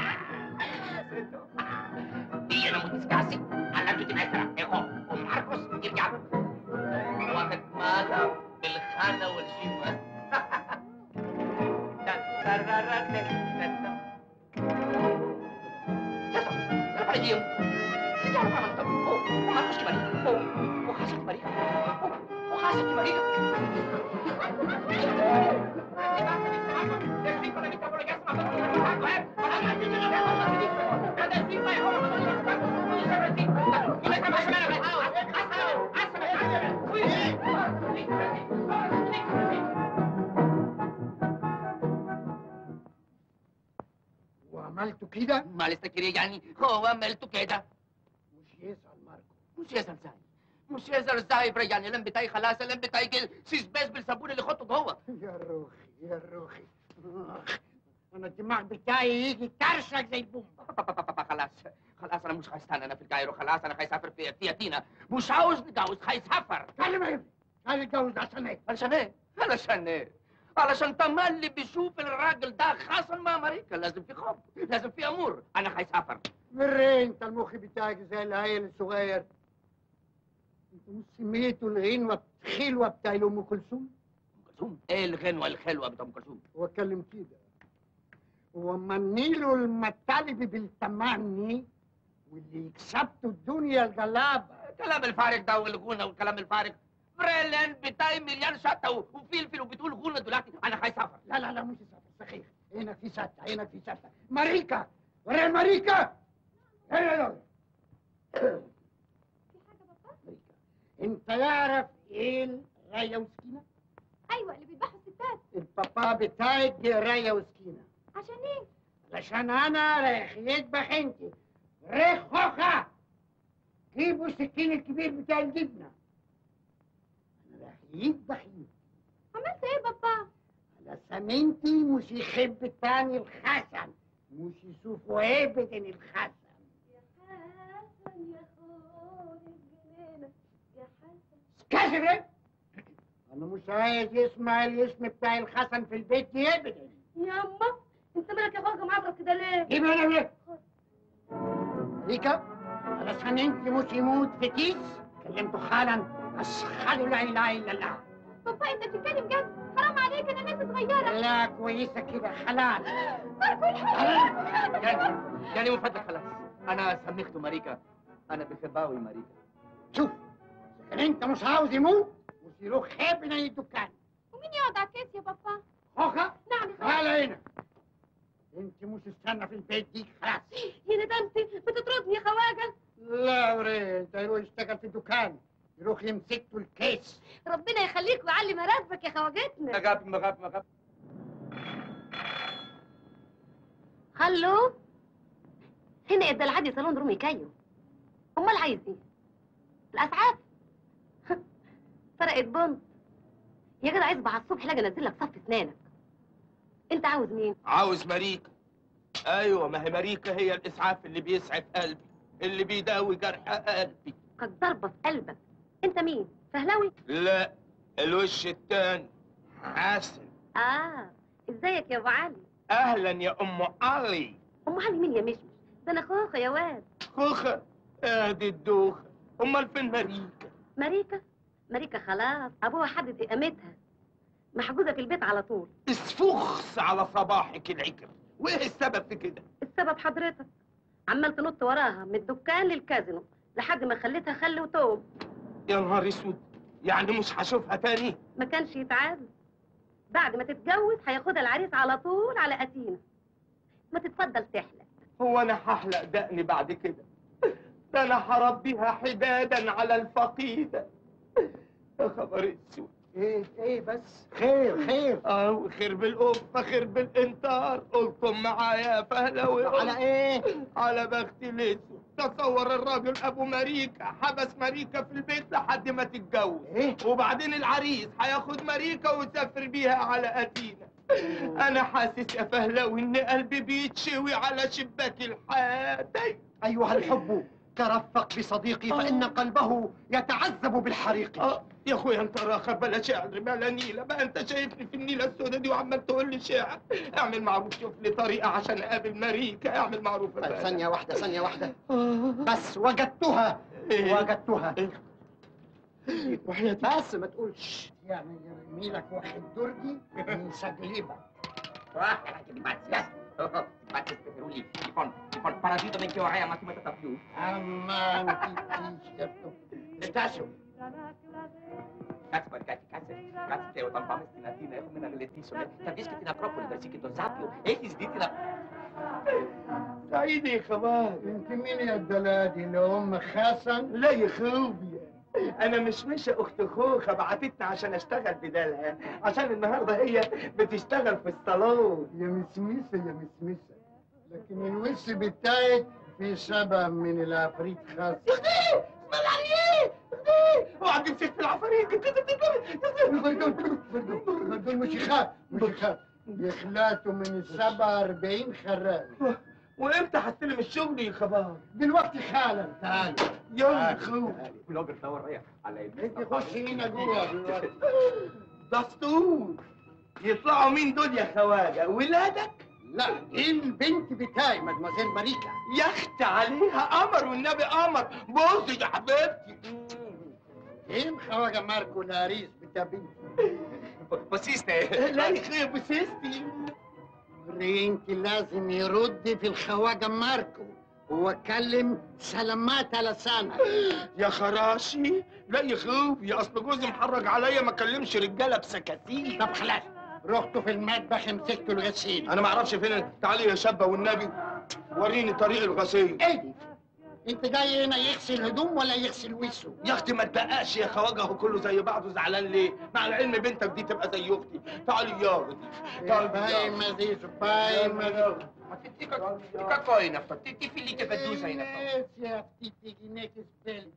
Iya na mutiscasi. Alam tuh maestra. Eko, Om Marcos, irja. واخد مالا بالخانة والشيفة. Kenapa dia diem? Ini apa mantap? Oh, oh Marcos gimana? Oh, oh Hasan gimana? Oh, oh Hasan gimana? وعملت كده ما لسه كده يعني هو عملته كده مش يسأل ماركو مش يزعل ازاي مش يزعل ازاي برا يعني اللم بتاعي خلاص اللم بتاعي كده سيس بس بالصابون اللي خدته جوه يا روخي يا روخي آخ، انا الدماغ بتاعي يجي كرشك زي البومبا خلاص خلاص انا مش هستنى انا في الكايرو خلاص انا هيسافر في في اتينا مش عاوز نتجوز هيسافر كلمة ابني قال اتجوز عشان ايه؟ علشان ايه؟ علشان ايه؟ علشان تملي بيشوف الراجل ده خاصا مع امريكا لازم في حب لازم في امور انا هيسافر مري انت المخ بتاعك زي العيل الصغير انت مش سميته الغنوة الخلوة بتاع ام كلثوم ام كلثوم ايه الغنوه الحلوه بتاع ام كلثوم واتكلم كده ومنيله المطالب بالتمني واللي يكسبته الدنيا الجلابة الكلام الفارغ ده والغنى والكلام الفارغ بريلين بتاعي مليان شطه وفلفل وبتقول غنى دلوقتي انا هيسافر لا لا لا مش سافر صحيح هنا في ستة هنا في ستة ماريكا وري ماريكا هنا دول ماريكا انت يعرف ايه الراية وسكينة؟ ايوه اللي بيذبحوا الستات البابا بتاعك دي راية وسكينة عشان ايه علشان انا رايح يذبح انت ريح خوخة جيبوا السكين الكبير بتاع الجبنة انا رايح يذبح انت عملت ايه بابا علشان انت مش يخب التاني الخشن مش يشوفوا ابدا الخشن حسن يا خول الجنينه يا حسن كذبت انا مش عايز يسمع الاسم بتاع الخشن في البيت دي ابدا ياما انت مالك يا خالد معبرك كده ليه؟ جيب انا ليه ريكا علشان انت مش يموت في كيس كلمته حالا اشهد لا اله الا الله بابا انت بتتكلم جد حرام عليك انا ناس صغيره لا كويسه كده حلال ماركو الحقيقه يعني يعني من فضلك خلاص انا سميته ماريكا انا بخباوي ماريكا شوف كان انت مش عاوز يموت مش يروح خيبنا الدكان ومين يقعد على الكيس يا بابا خوخة نعم يا خالد تعالى هنا انت مش استنى في البيت دي خلاص يا ندمتي بتطردني يا خواجه لا وري انت يروح يشتغل في الدكان يروح يمسك له الكيس ربنا يخليك ويعلي مراتبك يا خواجتنا مغاب مغاب مغاب هلو هنا ادى العادي صالون رومي كايو امال عايز ايه الاسعاف فرقت بنت يا جدع عايز على الصبح لاجي انزل لك صف اسنانك انت عاوز مين عاوز ماريكا ايوه ما هي ماريكا هي الاسعاف اللي بيسعف قلبي اللي بيداوي جرح قلبي كانت ضربه في قلبك انت مين فهلاوي لا الوش التاني حسن اه ازيك يا ابو علي اهلا يا ام علي ام علي مين يا مشمش ده انا خوخه يا واد خوخه ادي الدوخه امال فين ماريكا ماريكا ماريكا خلاص ابوها حدد اقامتها محجوزه في البيت على طول اسفخس على صباحك العكر وايه السبب في كده السبب حضرتك عمال تنط وراها من الدكان للكازينو لحد ما خليتها خل وتوم يا نهار اسود يعني مش هشوفها تاني ما كانش يتعاد بعد ما تتجوز هياخدها العريس على طول على أتينا ما تتفضل تحلق هو انا هحلق دقني بعد كده ده انا هربيها حدادا على الفقيده يا خبر اسود ايه ايه بس خير خير اه خير بالقفه خير بالانتار قلتم معايا يا فهلوي على ايه على بختي الاسود تصور الراجل ابو ماريكا حبس ماريكا في البيت لحد ما تتجوز ايه وبعدين العريس هياخد ماريكا ويسافر بيها على أثينا انا حاسس يا فهلوي ان قلبي بيتشوي على شباك الحياة ايها الحب ترفق بصديقي فإن قلبه يتعذب بالحريق اه يا اخويا انت راخر بلا شعر بلا نيله بقى انت شايفني في النيله السوداء دي وعمال تقول لي شعر اعمل معروف شوف لي طريقه عشان اقابل ماريكا اعمل معروف يا طيب، فندم. ثانية واحدة ثانية واحدة بس وجدتها إيه؟ وجدتها وحياتي بس ما تقولش يعني يرميلك واخد درجي مسجلبك Wah, che pazzia! Pazzia, Peruli, ti fon, ti fon parasito men che ora ma ti metta più. أمان تيشيرتو استاسو Cazzo, perché cazzo, cazzo, te ho tanto messo in latina, come una lettisole. Capisci che in Acropoli, da che do zapio, e ti sditi la... سعيد يا خبر انت مين يا الدلادي لأم خسن لا يا خوبيا انا مش ماشي اخت خوخه بعتتني عشان اشتغل بدالها عشان النهارده هي بتشتغل في الصالون يا مسمسة يا مسمسة لكن الوش بتاعك في شبه من العفريت خاص اسمع عليه اوعى تمسك في العفاريت دول مش يخاف مش يخاف يخلاتوا من السبعة أربعين خراج وامتى هستلم الشغل يا خبر دلوقتي حالا تعال يلا يا خوف Blogger دور رايح على انت خش هنا جوه دلوقتي دستور يطلعوا مين دول يا خواجه ولادك لا دي البنت بتاعي مدمزيل ماريكا يا اختي عليها قمر والنبي قمر بصي يا حبيبتي ايه مخواجة ماركو العريس بتاع بنتي Bassiste! لا يا اخي بسيستي انت لازم يرد في الخواجة ماركو وكلم سلامات على لسانك يا خراشي لا يا خوفي اصل جوزي محرج عليا ما كلمش رجاله بسكاكين طب خلاص رحتوا في المطبخ مسكتوا الغسيل انا ما اعرفش فين تعالي يا شابه والنبي وريني طريق الغسيل ايه دي انت جاي هنا يغسل هدوم ولا يغسل وشه يا اختي ما تدققش يا خواجه هو كله زي بعضه زعلان ليه؟ مع العلم بنتك دي تبقى زي اختي تعالي يا اختي تعالي باي يا مزيز باي مزيز Ma ti dico, dico coi in affo, ti ti figli che vedusa in affo. يا فتيتي جنيك سبيلدي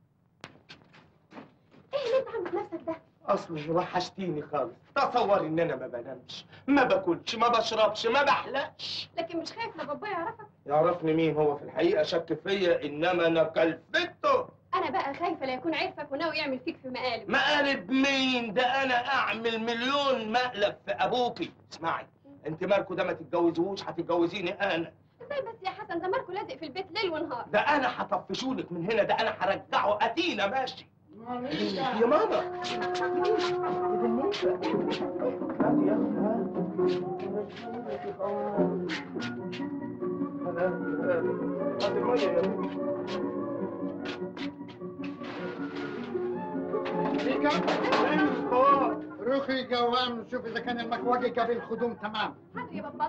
ايه اللي انت عامل في نفسك ده؟ اصل وحشتيني خالص تصوري ان انا ما بنامش ما باكلش ما بشربش ما بحلقش لكن مش خايف لا بابا يعرفك يعرفني مين هو في الحقيقه شك فيا انما انا كلفته انا بقى خايفه لا يكون عرفك وناوي يعمل فيك في مقالب مقلب مين ده انا اعمل مليون مقلب في ابوكي اسمعي انت ماركو ده ما تتجوزوش هتتجوزيني انا ازاي بس يا حسن ده ماركو لازق في البيت ليل ونهار ده انا هطفشولك من هنا ده انا هرجعه اتينا ماشي يا ماما روحي جوام نشوف اذا كان المكواجي جاب الخدوم تمام حاضر يا بابا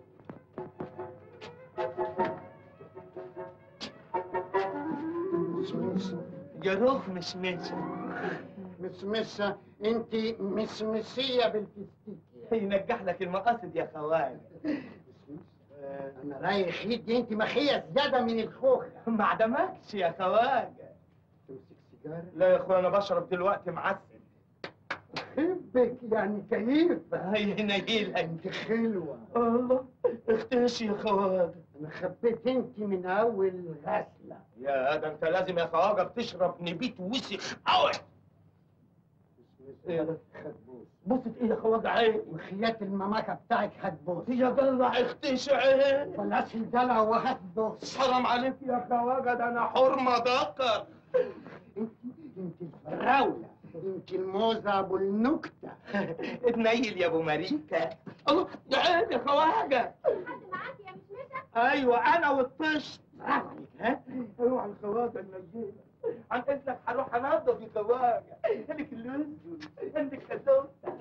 مسمسة يا روح مش ماشي مسمسة انت مسمسية بالفستيك ينجح لك المقاصد يا خواجه انا رايح يدي انت مخية زيادة من الخوخة ما عدمكش يا خواجه تمسك سيجارة لا يا اخويا انا بشرب دلوقتي معسل حبك يعني كيف هي نجيلك انت حلوة الله اختشي يا خواجه انا خبيت انت من اول غسلة يا ده انت لازم يا خواجه بتشرب نبيت وسخ قوي ايه ده؟ خدبوس بصت ايه يا خواجه عين وخيات المماكة بتاعك هتبوس يا جدع اختشي عين بلاش الدلع وهتبوس حرام عليك يا خواجه ده انا حرمه ذكر انت انت الفراولة انت الموزة ابو النكتة اتنيل يا ابو ماريكا الله يا عين يا خواجه حد معاك يا مشمشة ايوه انا والطشت برافو عليك ها اوعى الخواجه النجيله عن اذنك هروح انضف يا خواجه عندك اللوز عندك كزوته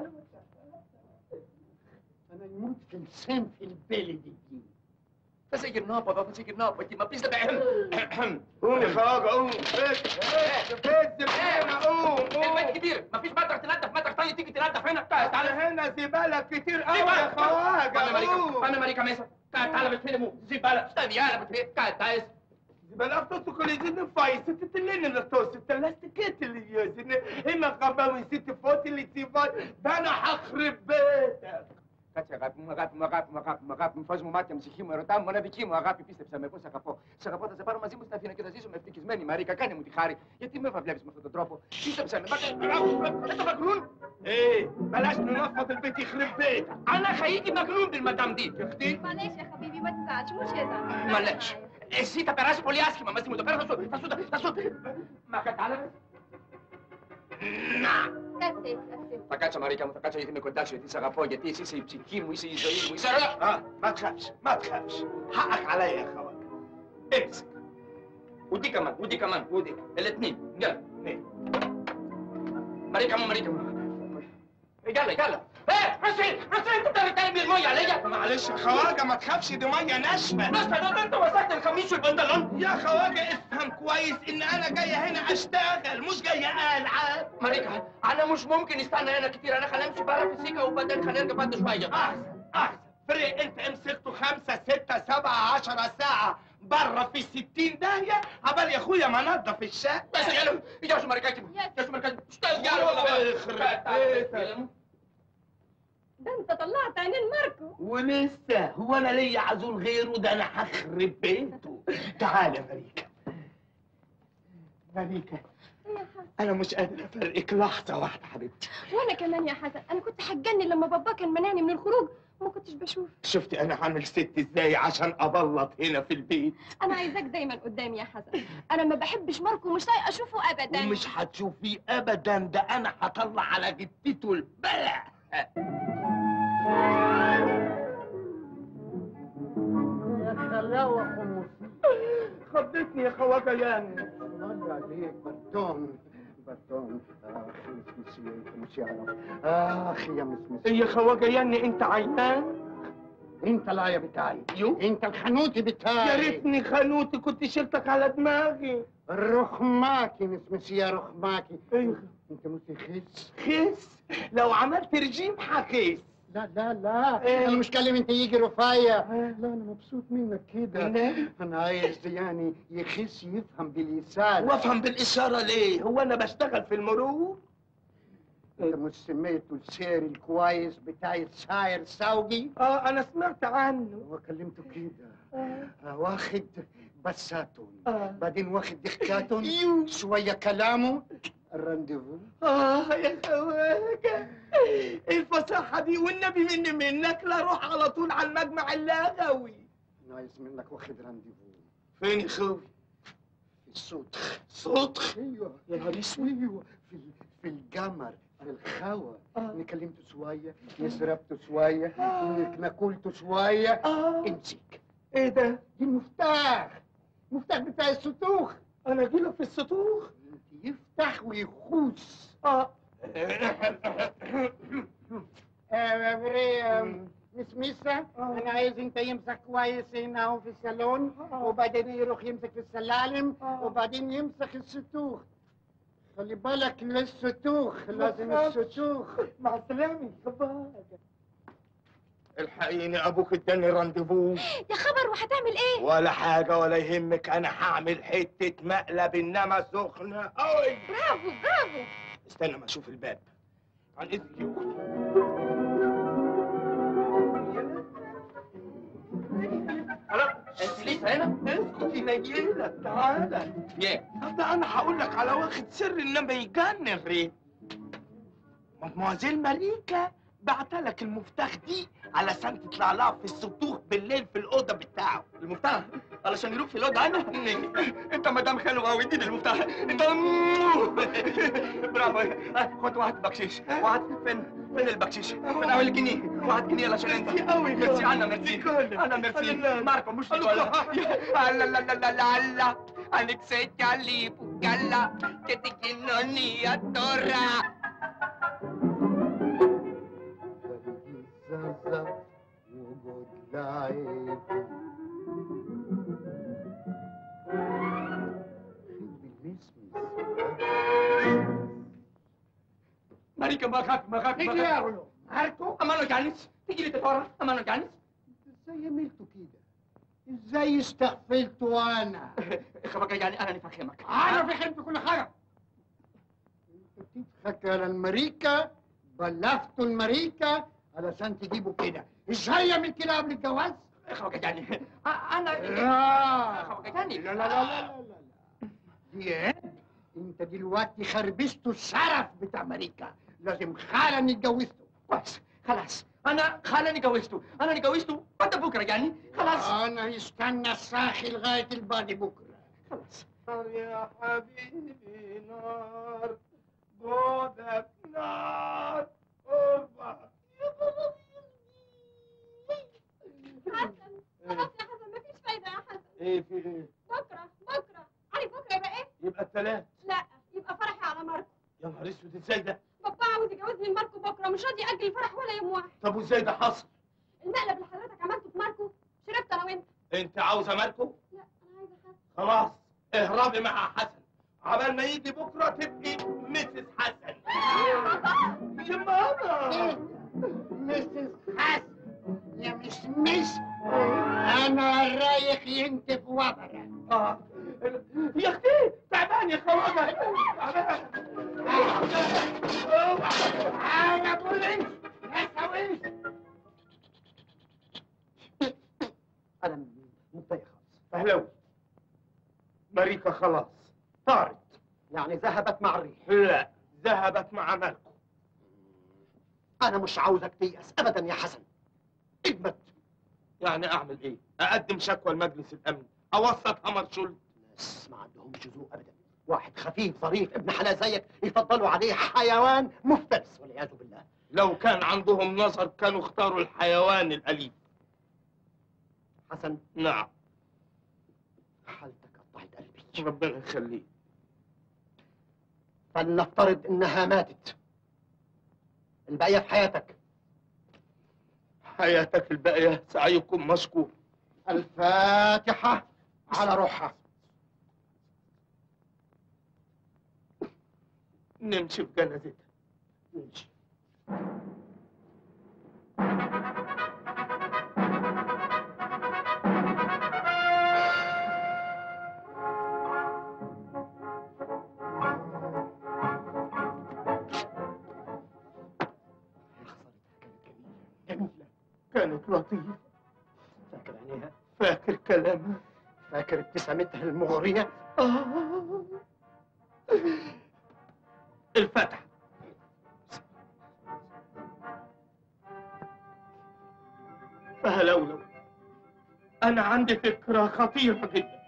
انا يموت في لسان في البلد دي Fasig il nopo, fasig il nopo, ti ma pista beh. قوم يا خواجه قوم فز فز هنا قوم البيت قوم كبير مفيش مطرح تنظف مطرح تاني تيجي تنظف هنا تعال تعال هنا زباله كتير قوي يا خواجه Fammi marica, قوم fammi marica mesa. تعال بتفهموا زبالة استني انا بتفهم تعال تعال زباله بتصل كل زين فايس تتلين الطوس التلاستيكات اللي يوزن هنا غباوي ست فوت اللي تيفاي ده انا هخرب بيتك كاتيا αγάπη μου, αγάπη μου, αγάπη μου, αγάπη μου, αγάπη μου, φως μου, μάτια μου, ψυχή μου, ερωτά μου, μοναδική μου αγάπη, πίστεψα με, πώς αγαπώ. Σ' αγαπώ, θα σε πάρω μαζί μου στην Αθήνα και θα ζήσω με ευτυχισμένη Μαρίκα, κάνε μου τη χάρη. Γιατί με βλέπεις με αυτόν τον τρόπο. Πίστεψα με, μάτια, انت مجنون؟ ايه بلاش ننفض البيت يخرب بيتك انا خيتي مجنون بالمدام دي اختي معلش يا حبيبي ما تزعلش مش هزعل معلش εσύ θα περάσει πολύ άσχημα μαζί μου το πέρα θα σου θα σου θα σου μα κατάλαβες Να! كاسي كاسي Θα κάτσω Μαρίκα μου, θα κάτσω γιατί είμαι κοντά σου, γιατί σε αγαπώ, γιατί εσύ είσαι η ψυχή μου, είσαι η ζωή μου, είσαι όλα. Α, ما تخافش ما تخافش حقك عليا يا خواجة امسك ودي كمان ودي كمان ودي الاثنين يلا اثنين ماريكا مو ماريكا مو يلا يلا ايه حسين حسين انت بتعرف ترمي الميه عليا معلش يا خواجه ما تخافش دي ميه ناشفه ناشفه ده انت مسكت الخميس والبنطلون يا خواجه افهم كويس ان انا جايه هنا اشتغل مش جايه العب ماريكا انا مش ممكن استنى هنا كتير انا خلينا نمشي بره في السكه وبعدين خلينا بعد شويه احسن احسن فريق انت مسكته خمسة ستة سبعة عشرة ساعة بره في ستين داهية عبال يا اخويا ما نضف الشقة بس يلا يا شو مركاتي يا شو مركاتي اشتغل يا والله يخرب بيتك ده انت طلعت عينين ماركو ولسه هو انا ليا عزول غيره ده انا هخرب بيته تعال يا مليكة مليكة يا حسن انا مش قادر افرقك لحظة واحدة حبيبتي وانا كمان يا حسن انا كنت هتجنن لما بابا كان منعني من الخروج وما كنتش بشوف شفتي انا عامل ست ازاي عشان ابلط هنا في البيت انا عايزاك دايما قدامي يا حسن انا ما بحبش ماركو ومش طايقه اشوفه ابدا ومش هتشوفيه ابدا ده انا هطلع على جدته البلع يا خلاوة خمس خضتني يا خواجه يعني الله عليك بردون بردون اخي مسمسية انت مش يعرف اخي يا مسمسية يا خواجه يعني انت عيان انت العيا بتاعي يو انت الحنوتي بتاعي يا ريتني خانوتي كنت شلتك على دماغي رخماكي مسمسية رخماكي ايوه انت متخس خس لو عملت رجيم هخس لا لا لا إيه؟ انا مش كلم انت يجي رفاية لا انا مبسوط منك كده ليه؟ انا عايز يعني يخس يفهم بالإسالة وافهم بالاشاره ليه هو انا بشتغل في المرور انت مش سميته السير الكويس بتاع الساير ساوجي اه انا سمعت عنه هو كلمته كده آه، واخد بساتون آه. بعدين واخد دخكاتون يو. شوية كلامه الرانديفو اه يا خواجه ايه الفصاحه دي والنبي مني منك لا روح على طول على المجمع اللغوي انا عايز منك واخد رانديفو فين يا خوي في الصوت صوت ايوه يا نهار اسود ايوه في ال- في الجمر في الخوا آه. نكلمته شوية نسربته شوية ناكلته شوية اه امسك ايه ده دي المفتاح المفتاح بتاع السطوخ انا اجيلك في السطوخ يفتح ويخوص اه آه، مريم مس ميسة أنا عايز أنت يمسك كويس هنا أهو في الصالون وبعدين يروح يمسك في السلالم وبعدين يمسك السطوخ خلي بالك للسطوخ لازم السطوخ مع السلامه خواجه الحقيني ابوك اداني رانديفو يا خبر وهتعمل ايه ولا حاجه ولا يهمك انا هعمل حته مقلب انما سخنه قوي برافو برافو استنى ما اشوف الباب عن اذنك يا اختي خلاص انت لسه هنا؟ اسكتي نيلة تعالى ايه؟ ده انا هقول لك على واخد سر انما يجنن ريت مدموزيل ماريكا بعتلك المفتاح دي علشان تطلع لها في السطوح بالليل في الاوضه بتاعه المفتاح علشان يروح في الاوضه انا انت مدام حلو قوي اديني المفتاح انت برافو خد واحد بكشيش واحد فين فين البكشيش من اول جنيه واحد جنيه علشان انت قوي ميرسي انا ميرسي انا ميرسي ماركو مش ولا لا لا لا لا لا لا انك سيتالي بوكالا كتكينوني يا تورا زازا وجود لايف ماريكا ما خاف ما خاف ايه يا ولو ماركو امانو جانس تيجي لي تتورا امانو جانس ازاي عملته كده ازاي استغفلته انا خبرك يعني انا نفهمك انا فهمت كل حاجه انت بتضحك على الماريكا بلغت الماريكا علشان تجيبه كده ازاي من كده قبل الجواز يعني انا لا لا لا لا لا لا دياب انت دلوقتي خربشت الشرف بتاع امريكا لازم حالا نتجوزته كويس خلاص انا خلاني جوزته انا جوزته بعد بكره يعني خلاص انا استنى الساخي لغايه البعد بكره خلاص يا حبيبي نار بعدك نار قربك حسن خلاص يا حسن مفيش فايدة يا حسن ايه في ايه بكرة بكرة عارف بكرة يبقى ايه؟ يبقى الثلاث لا يبقى فرحي على ماركو يا نهار اسود ازاي ده بابا عاوز يجوزني لماركو بكرة مش راضي يأجل الفرح ولا يوم واحد طب وازاي ده حصل المقلب اللي حضرتك عملته في ماركو شربت انا وانت انت عاوزه مالكو لا انا عايزة حسن خلاص اهربي مع حسن عبال ما يجي بكره تبقي مسز حسن يا ماما مسز حسن يا مش مش انا رايح ينتف وبرة اه يا اختي تعبان يا خوابه تعبان انا بولنس يا سويس انا متضايق خالص اهلاوي ماريكا خلاص طارت يعني ذهبت مع الريح لا ذهبت مع مالكو انا مش عاوزك تيأس ابدا يا حسن اجمد يعني اعمل ايه اقدم شكوى لمجلس الامن اوسط قمر شلت ناس ما عندهمش ذوق ابدا واحد خفيف ظريف ابن حلال زيك يفضلوا عليه حيوان مفترس والعياذ بالله لو كان عندهم نظر كانوا اختاروا الحيوان الاليف حسن نعم حالتك قطعت قلبي ربنا يخليك فلنفترض انها ماتت البقيه في حياتك حياتك الباقيه سعيكم مشكور الفاتحه على روحها نمشي في جنازتها نمشي جميلة كانت لطيفه فاكر عينيها فاكر كلامها فاكر ابتسامتها المغرية آه. الفتح فهلولو أنا عندي فكرة خطيرة جدا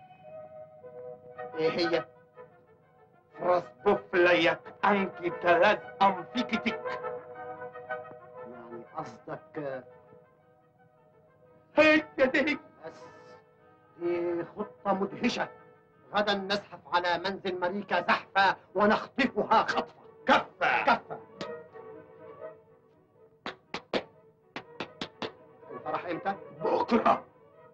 ايه هي؟ راسبوفليك أنكي تلاز أنفيكتك يعني قصدك آه، هيك يا ديك بس دي خطة مدهشة غدا نزحف على منزل مليكة زحفة ونخطفها خطفة كفة كفة الفرح امتى؟ بكرة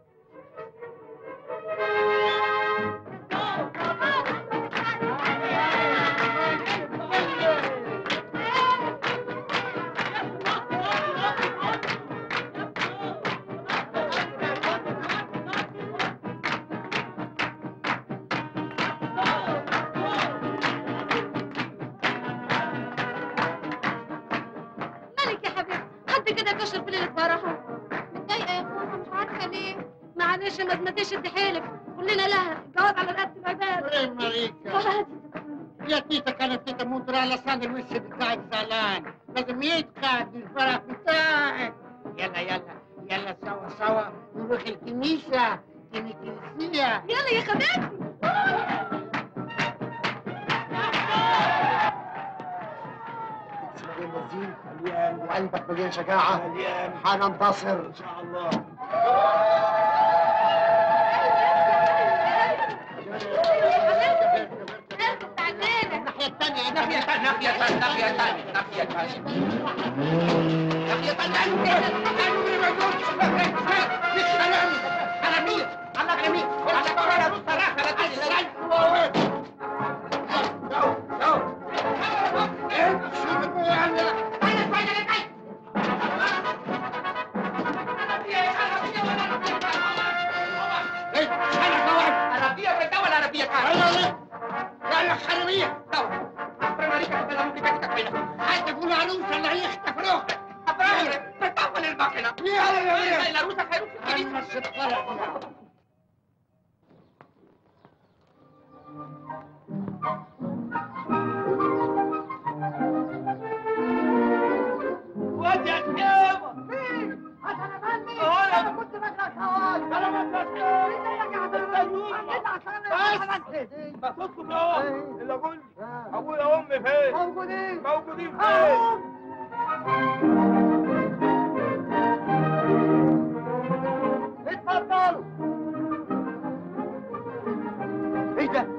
مالك يا حبيبتي حد كده كشر في ليلة فرحه متضايقة يا اخويا مش عارفة ليه معلش ما ما تشد حيلك كلنا لها جواز على رقبة العباد ايه مليكة يا تيتا كانت تموت على لسان الوش بتاعك زعلان لازم يتقعد الفرح بتاعك يلا يلا يلا سوا سوا نروح الكنيسة الكنيسية يلا يا حبيبتي مليان بنزين مليان وقلبك مليان شجاعة مليان حننتصر إن شاء الله الناحية الثانية ناحية تانية ناحية تانية ناحية تانية ناحية تانية ناحية تانية السلام على مين؟ على مين؟ على كورونا بالصراحة لا تسلم عربية ولا ولا عربية كان يلا خربية Primarica, quella musica di cappella. حتى يقولوا عروسة اللي هي اختفروها Abraham, المكنه يلا يا بيه. زي العروسه هيروح في الكنيسه واد يا خيبه عشان افهمني أهو يا- انا كنت بكره الخواج سلامات يا خيبه ما تسكت اهو الا قول لي ابويا وامي فين موجودين موجودين فين اتفضلوا ايه ده؟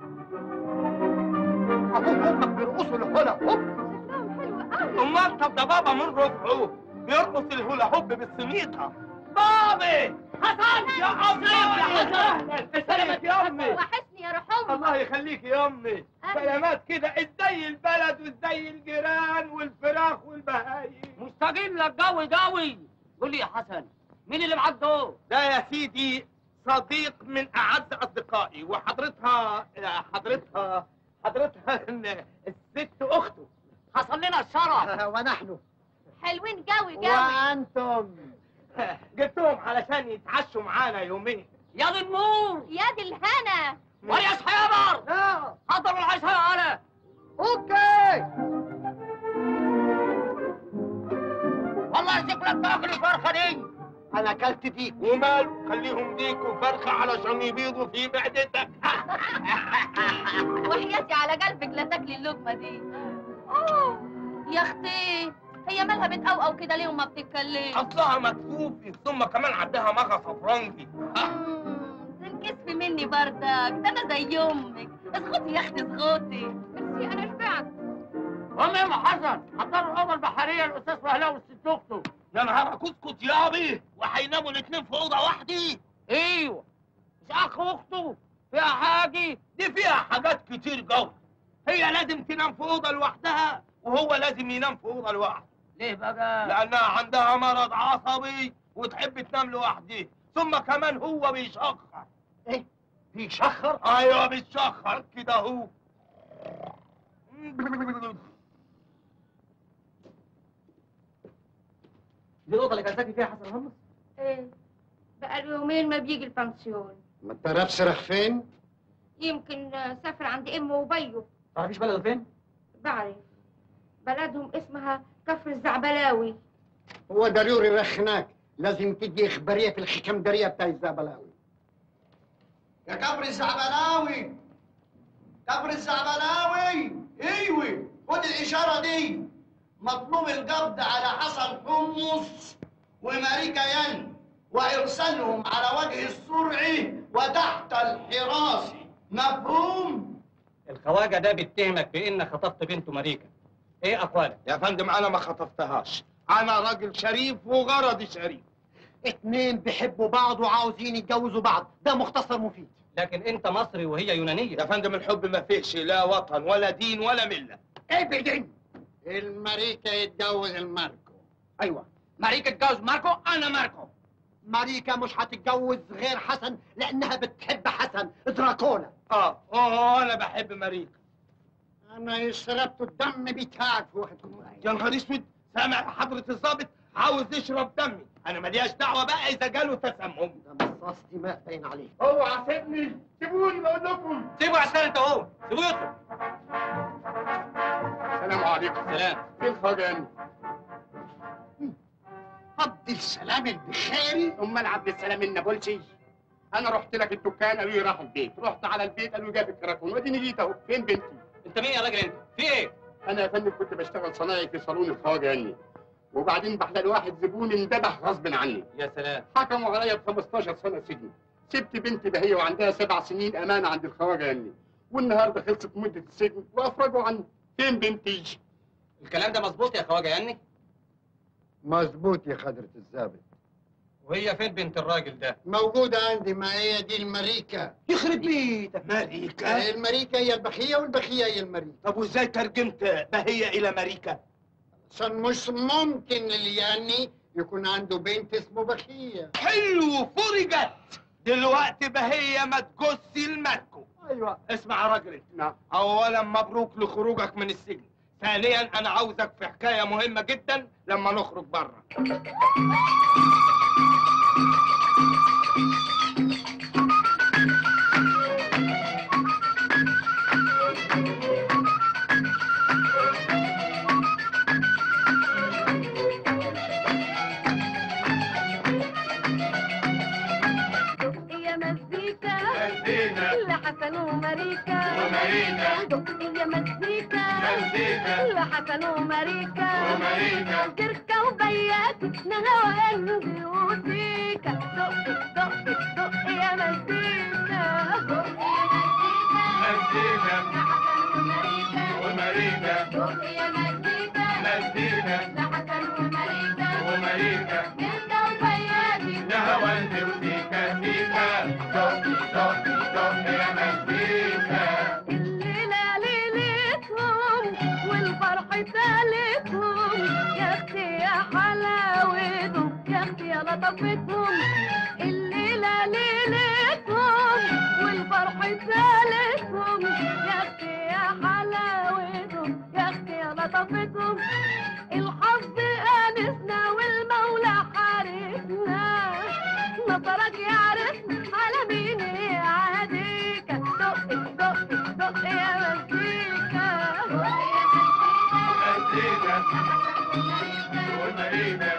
ابوك وامك بيرقصوا الهلا هوب شكلهم حلو قوي امال طب ده بابا من رفعه بيرقص الهولا هوب بالسميطه بابي حسن يا امي يا حسن سلامات يا امي وحشني يا روح امك الله يخليك يا امي سلامات كده ازاي البلد وازاي الجيران والفراخ والبهايم مستقيم لك قوي قوي قول لي يا حسن مين اللي معاك دول؟ ده يا سيدي صديق من اعز اصدقائي وحضرتها حضرتها حضرتها الست اخته حصل لنا الشرف ونحن حلوين قوي قوي وانتم جبتهم علشان يتعشوا معانا يومين يا دي النور يا دي الهنا وريا حيدر اه حضروا العشاء انا اوكي والله شكلك تاكل الفرخه دي انا اكلت ديك وماله خليهم ديك وفرخه علشان يبيضوا في معدتك وحياتي على قلبك لا تاكلي اللقمه دي اوه يا اختي هي مالها بتقوقو كده ليه وما بتتكلمش اصلها مكسوفي ثم كمان عندها مغص فرنجي تنكسفي مني بردك ده انا زي امك اسخطي يا اختي اسخطي ميرسي انا شبعت قوم يا ام حسن حضروا الاوضه البحريه الاستاذ فهلاوي والست اخته يا نهارك اسكت يا ابي وهيناموا الاثنين في اوضه واحده ايوه مش اخ واخته فيها حاجه دي فيها حاجات كتير قوي هي لازم تنام في اوضه لوحدها وهو لازم ينام في اوضه لوحده ليه بقى؟ لانها عندها مرض عصبي وتحب تنام لوحدها ثم كمان هو بيشخر ايه بيشخر ايوه بيشخر كده هو دي الاوضه اللي كان ساكن فيها حسن همس ايه بقى له يومين ما بيجي البنسيون ما تعرفش راح فين يمكن آه، سافر عند امه وبيه تعرفيش بلده فين؟ بعرف بلدهم اسمها كفر الزعبلاوي هو ضروري راح هناك لازم تدي اخباريه في الحكمداريه بتاع الزعبلاوي يا كبر الزعبلاوي كبر الزعبلاوي ايوه خد الاشاره دي مطلوب القبض على حسن حمص وماريكا ين وارسالهم على وجه السرعه وتحت الحراسه مفهوم الخواجه ده بيتهمك بان خطفت بنته ماريكا ايه اقوالك يا فندم انا ما خطفتهاش انا راجل شريف وغرضي شريف اتنين بيحبوا بعض وعاوزين يتجوزوا بعض ده مختصر مفيد لكن انت مصري وهي يونانيه يا فندم الحب ما فيهش لا وطن ولا دين ولا مله ابعدين الماريكا يتجوز الماركو ايوه ماريكا اتجوز ماركو انا ماركو ماريكا مش هتتجوز غير حسن لانها بتحب حسن دراكولا اه اه انا بحب ماريكا انا شربت الدم بتاعك في واحد يا نهار اسود سامع حضرة الضابط عاوز يشرب دمي انا ملياش دعوه بقى اذا جاله تسمم ده مصاص دماء باين عليه اوعى سيبني سيبوني بقول لكم سيبه عشان انت اهو سيبوه يطلع السلام عليكم سلام فين خواجه عبد السلام البخاري امال عبد السلام النابلسي انا رحت لك الدكان قالوا لي راح البيت رحت على البيت قالوا لي جاب الكراكون واديني جيت اهو فين بنتي انت مين يا راجل انت في ايه انا يا فندم كنت بشتغل صنايعي في صالون الخواجه يعني وبعدين بحلال واحد زبون اندبح غصب عني يا سلام حكموا عليا ب 15 سنه سجن سبت بنتي بهي وعندها سبع سنين امانه عند الخواجه يعني والنهارده خلصت مده السجن وافرجوا عني فين بنتي الكلام ده مظبوط يا خواجه يعني مظبوط يا حضرة الضابط وهي فين بنت الراجل ده موجودة عندي ما هي دي الماريكا يخرب بيتك ماريكا الماريكا هي البخية والبخية هي الماريكا طب وازاي ترجمت بهية الى ماريكا عشان مش ممكن الياني يكون عنده بنت اسمه بخية حلو فرجت دلوقتي بهية ما تجسي الماركو ايوه اسمع يا راجل نعم اولا مبروك لخروجك من السجن ثانيا انا عاوزك في حكايه مهمه جدا لما نخرج بره يا مزيكا مزيكا. لحسن وماريكا وماريكا. دق يا مزيكا مزيكا. لحسن وماريكا وماريكا. تركة وبياتي نهوى قلبي وفيكا دق دق دق يا مزيكا دق يا مزيكا مزيكا. لحسن وماريكا وماريكا. دق يا مزيكا مزيكا. لحسن وماريكا وماريكا. تركة وبياتي نهوى وسيكا سيكا دق دق دق يا مزيكا الليلة ليلتهم والفرح تالتهم يا اختي يا حلاوتهم يا اختي يا لطفتهم الليلة ليلتهم والفرح تالتهم يا اختي يا حلاوتهم يا اختي يا لطفتهم الحظ انسنا والمولى حارسنا نصرك يعرفنا على مين يعاديك دق دق دق يا مزيكا مزيكا. وماريكا.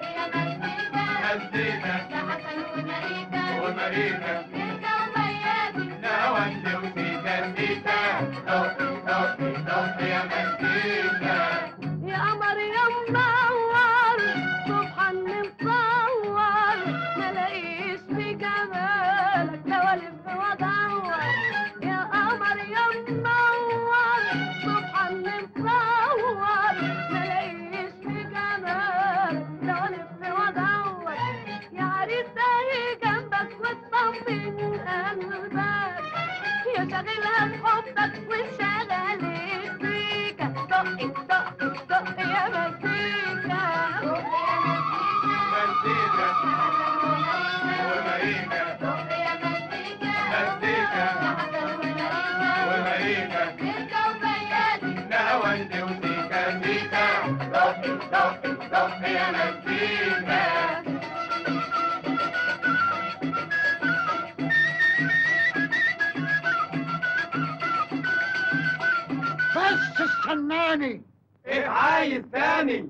مزيكا. وماريكا. نهوى وسيكا سيكا دق دق دق يا مزيكا يا قمر يا منور سبحان مصور ما لاقيش في جمالك لو الف وادور يا قمر يا منور سبحان مصور ما لاقيش في جمالك لو الف وادور يا عريس اهي جنبك وتطمن قلبك يا شاغلها بحبك وشغلت فيك دق دق دق يا مزيكا مزيكا. وماريكا. مزيكا. وماريكا. نهوى وسيكا سيكا دق دق دق يا مزيكا بس استناني ايه عايز تاني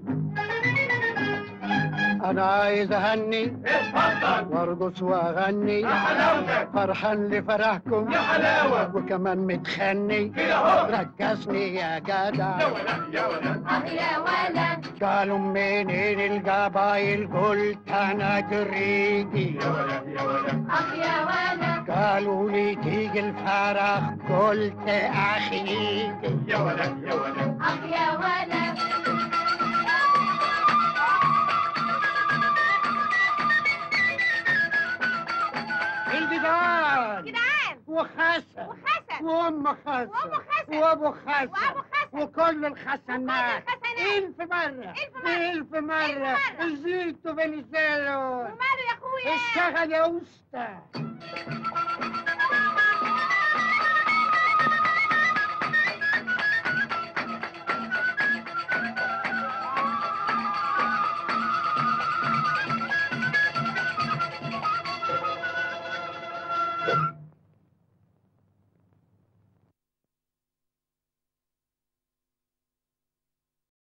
انا عايز اهني اتفضل وارقص واغني يا حلاوتك فرحان لفرحكم يا حلاوة وكمان متخني كده اهو ركزني يا جدع يا ولد يا ولد اه يا ولد قالوا منين القبايل قلت انا جريدي يا ولد يا ولد اه يا ولد قالوا لي تيجي الفرح قلت اخي يجي يا ولد يا ولد اه يا ولد الجدعان جدعان وخسن وخسن وام خسن وأم خسن. وابو خسن وأبو خسن. وكل الخسنات الخسنات. الف مرة ألف مرة. الف مرة ألف مرة. زيتو بنزلون وماله يا اخويا اشتغل يا اسطى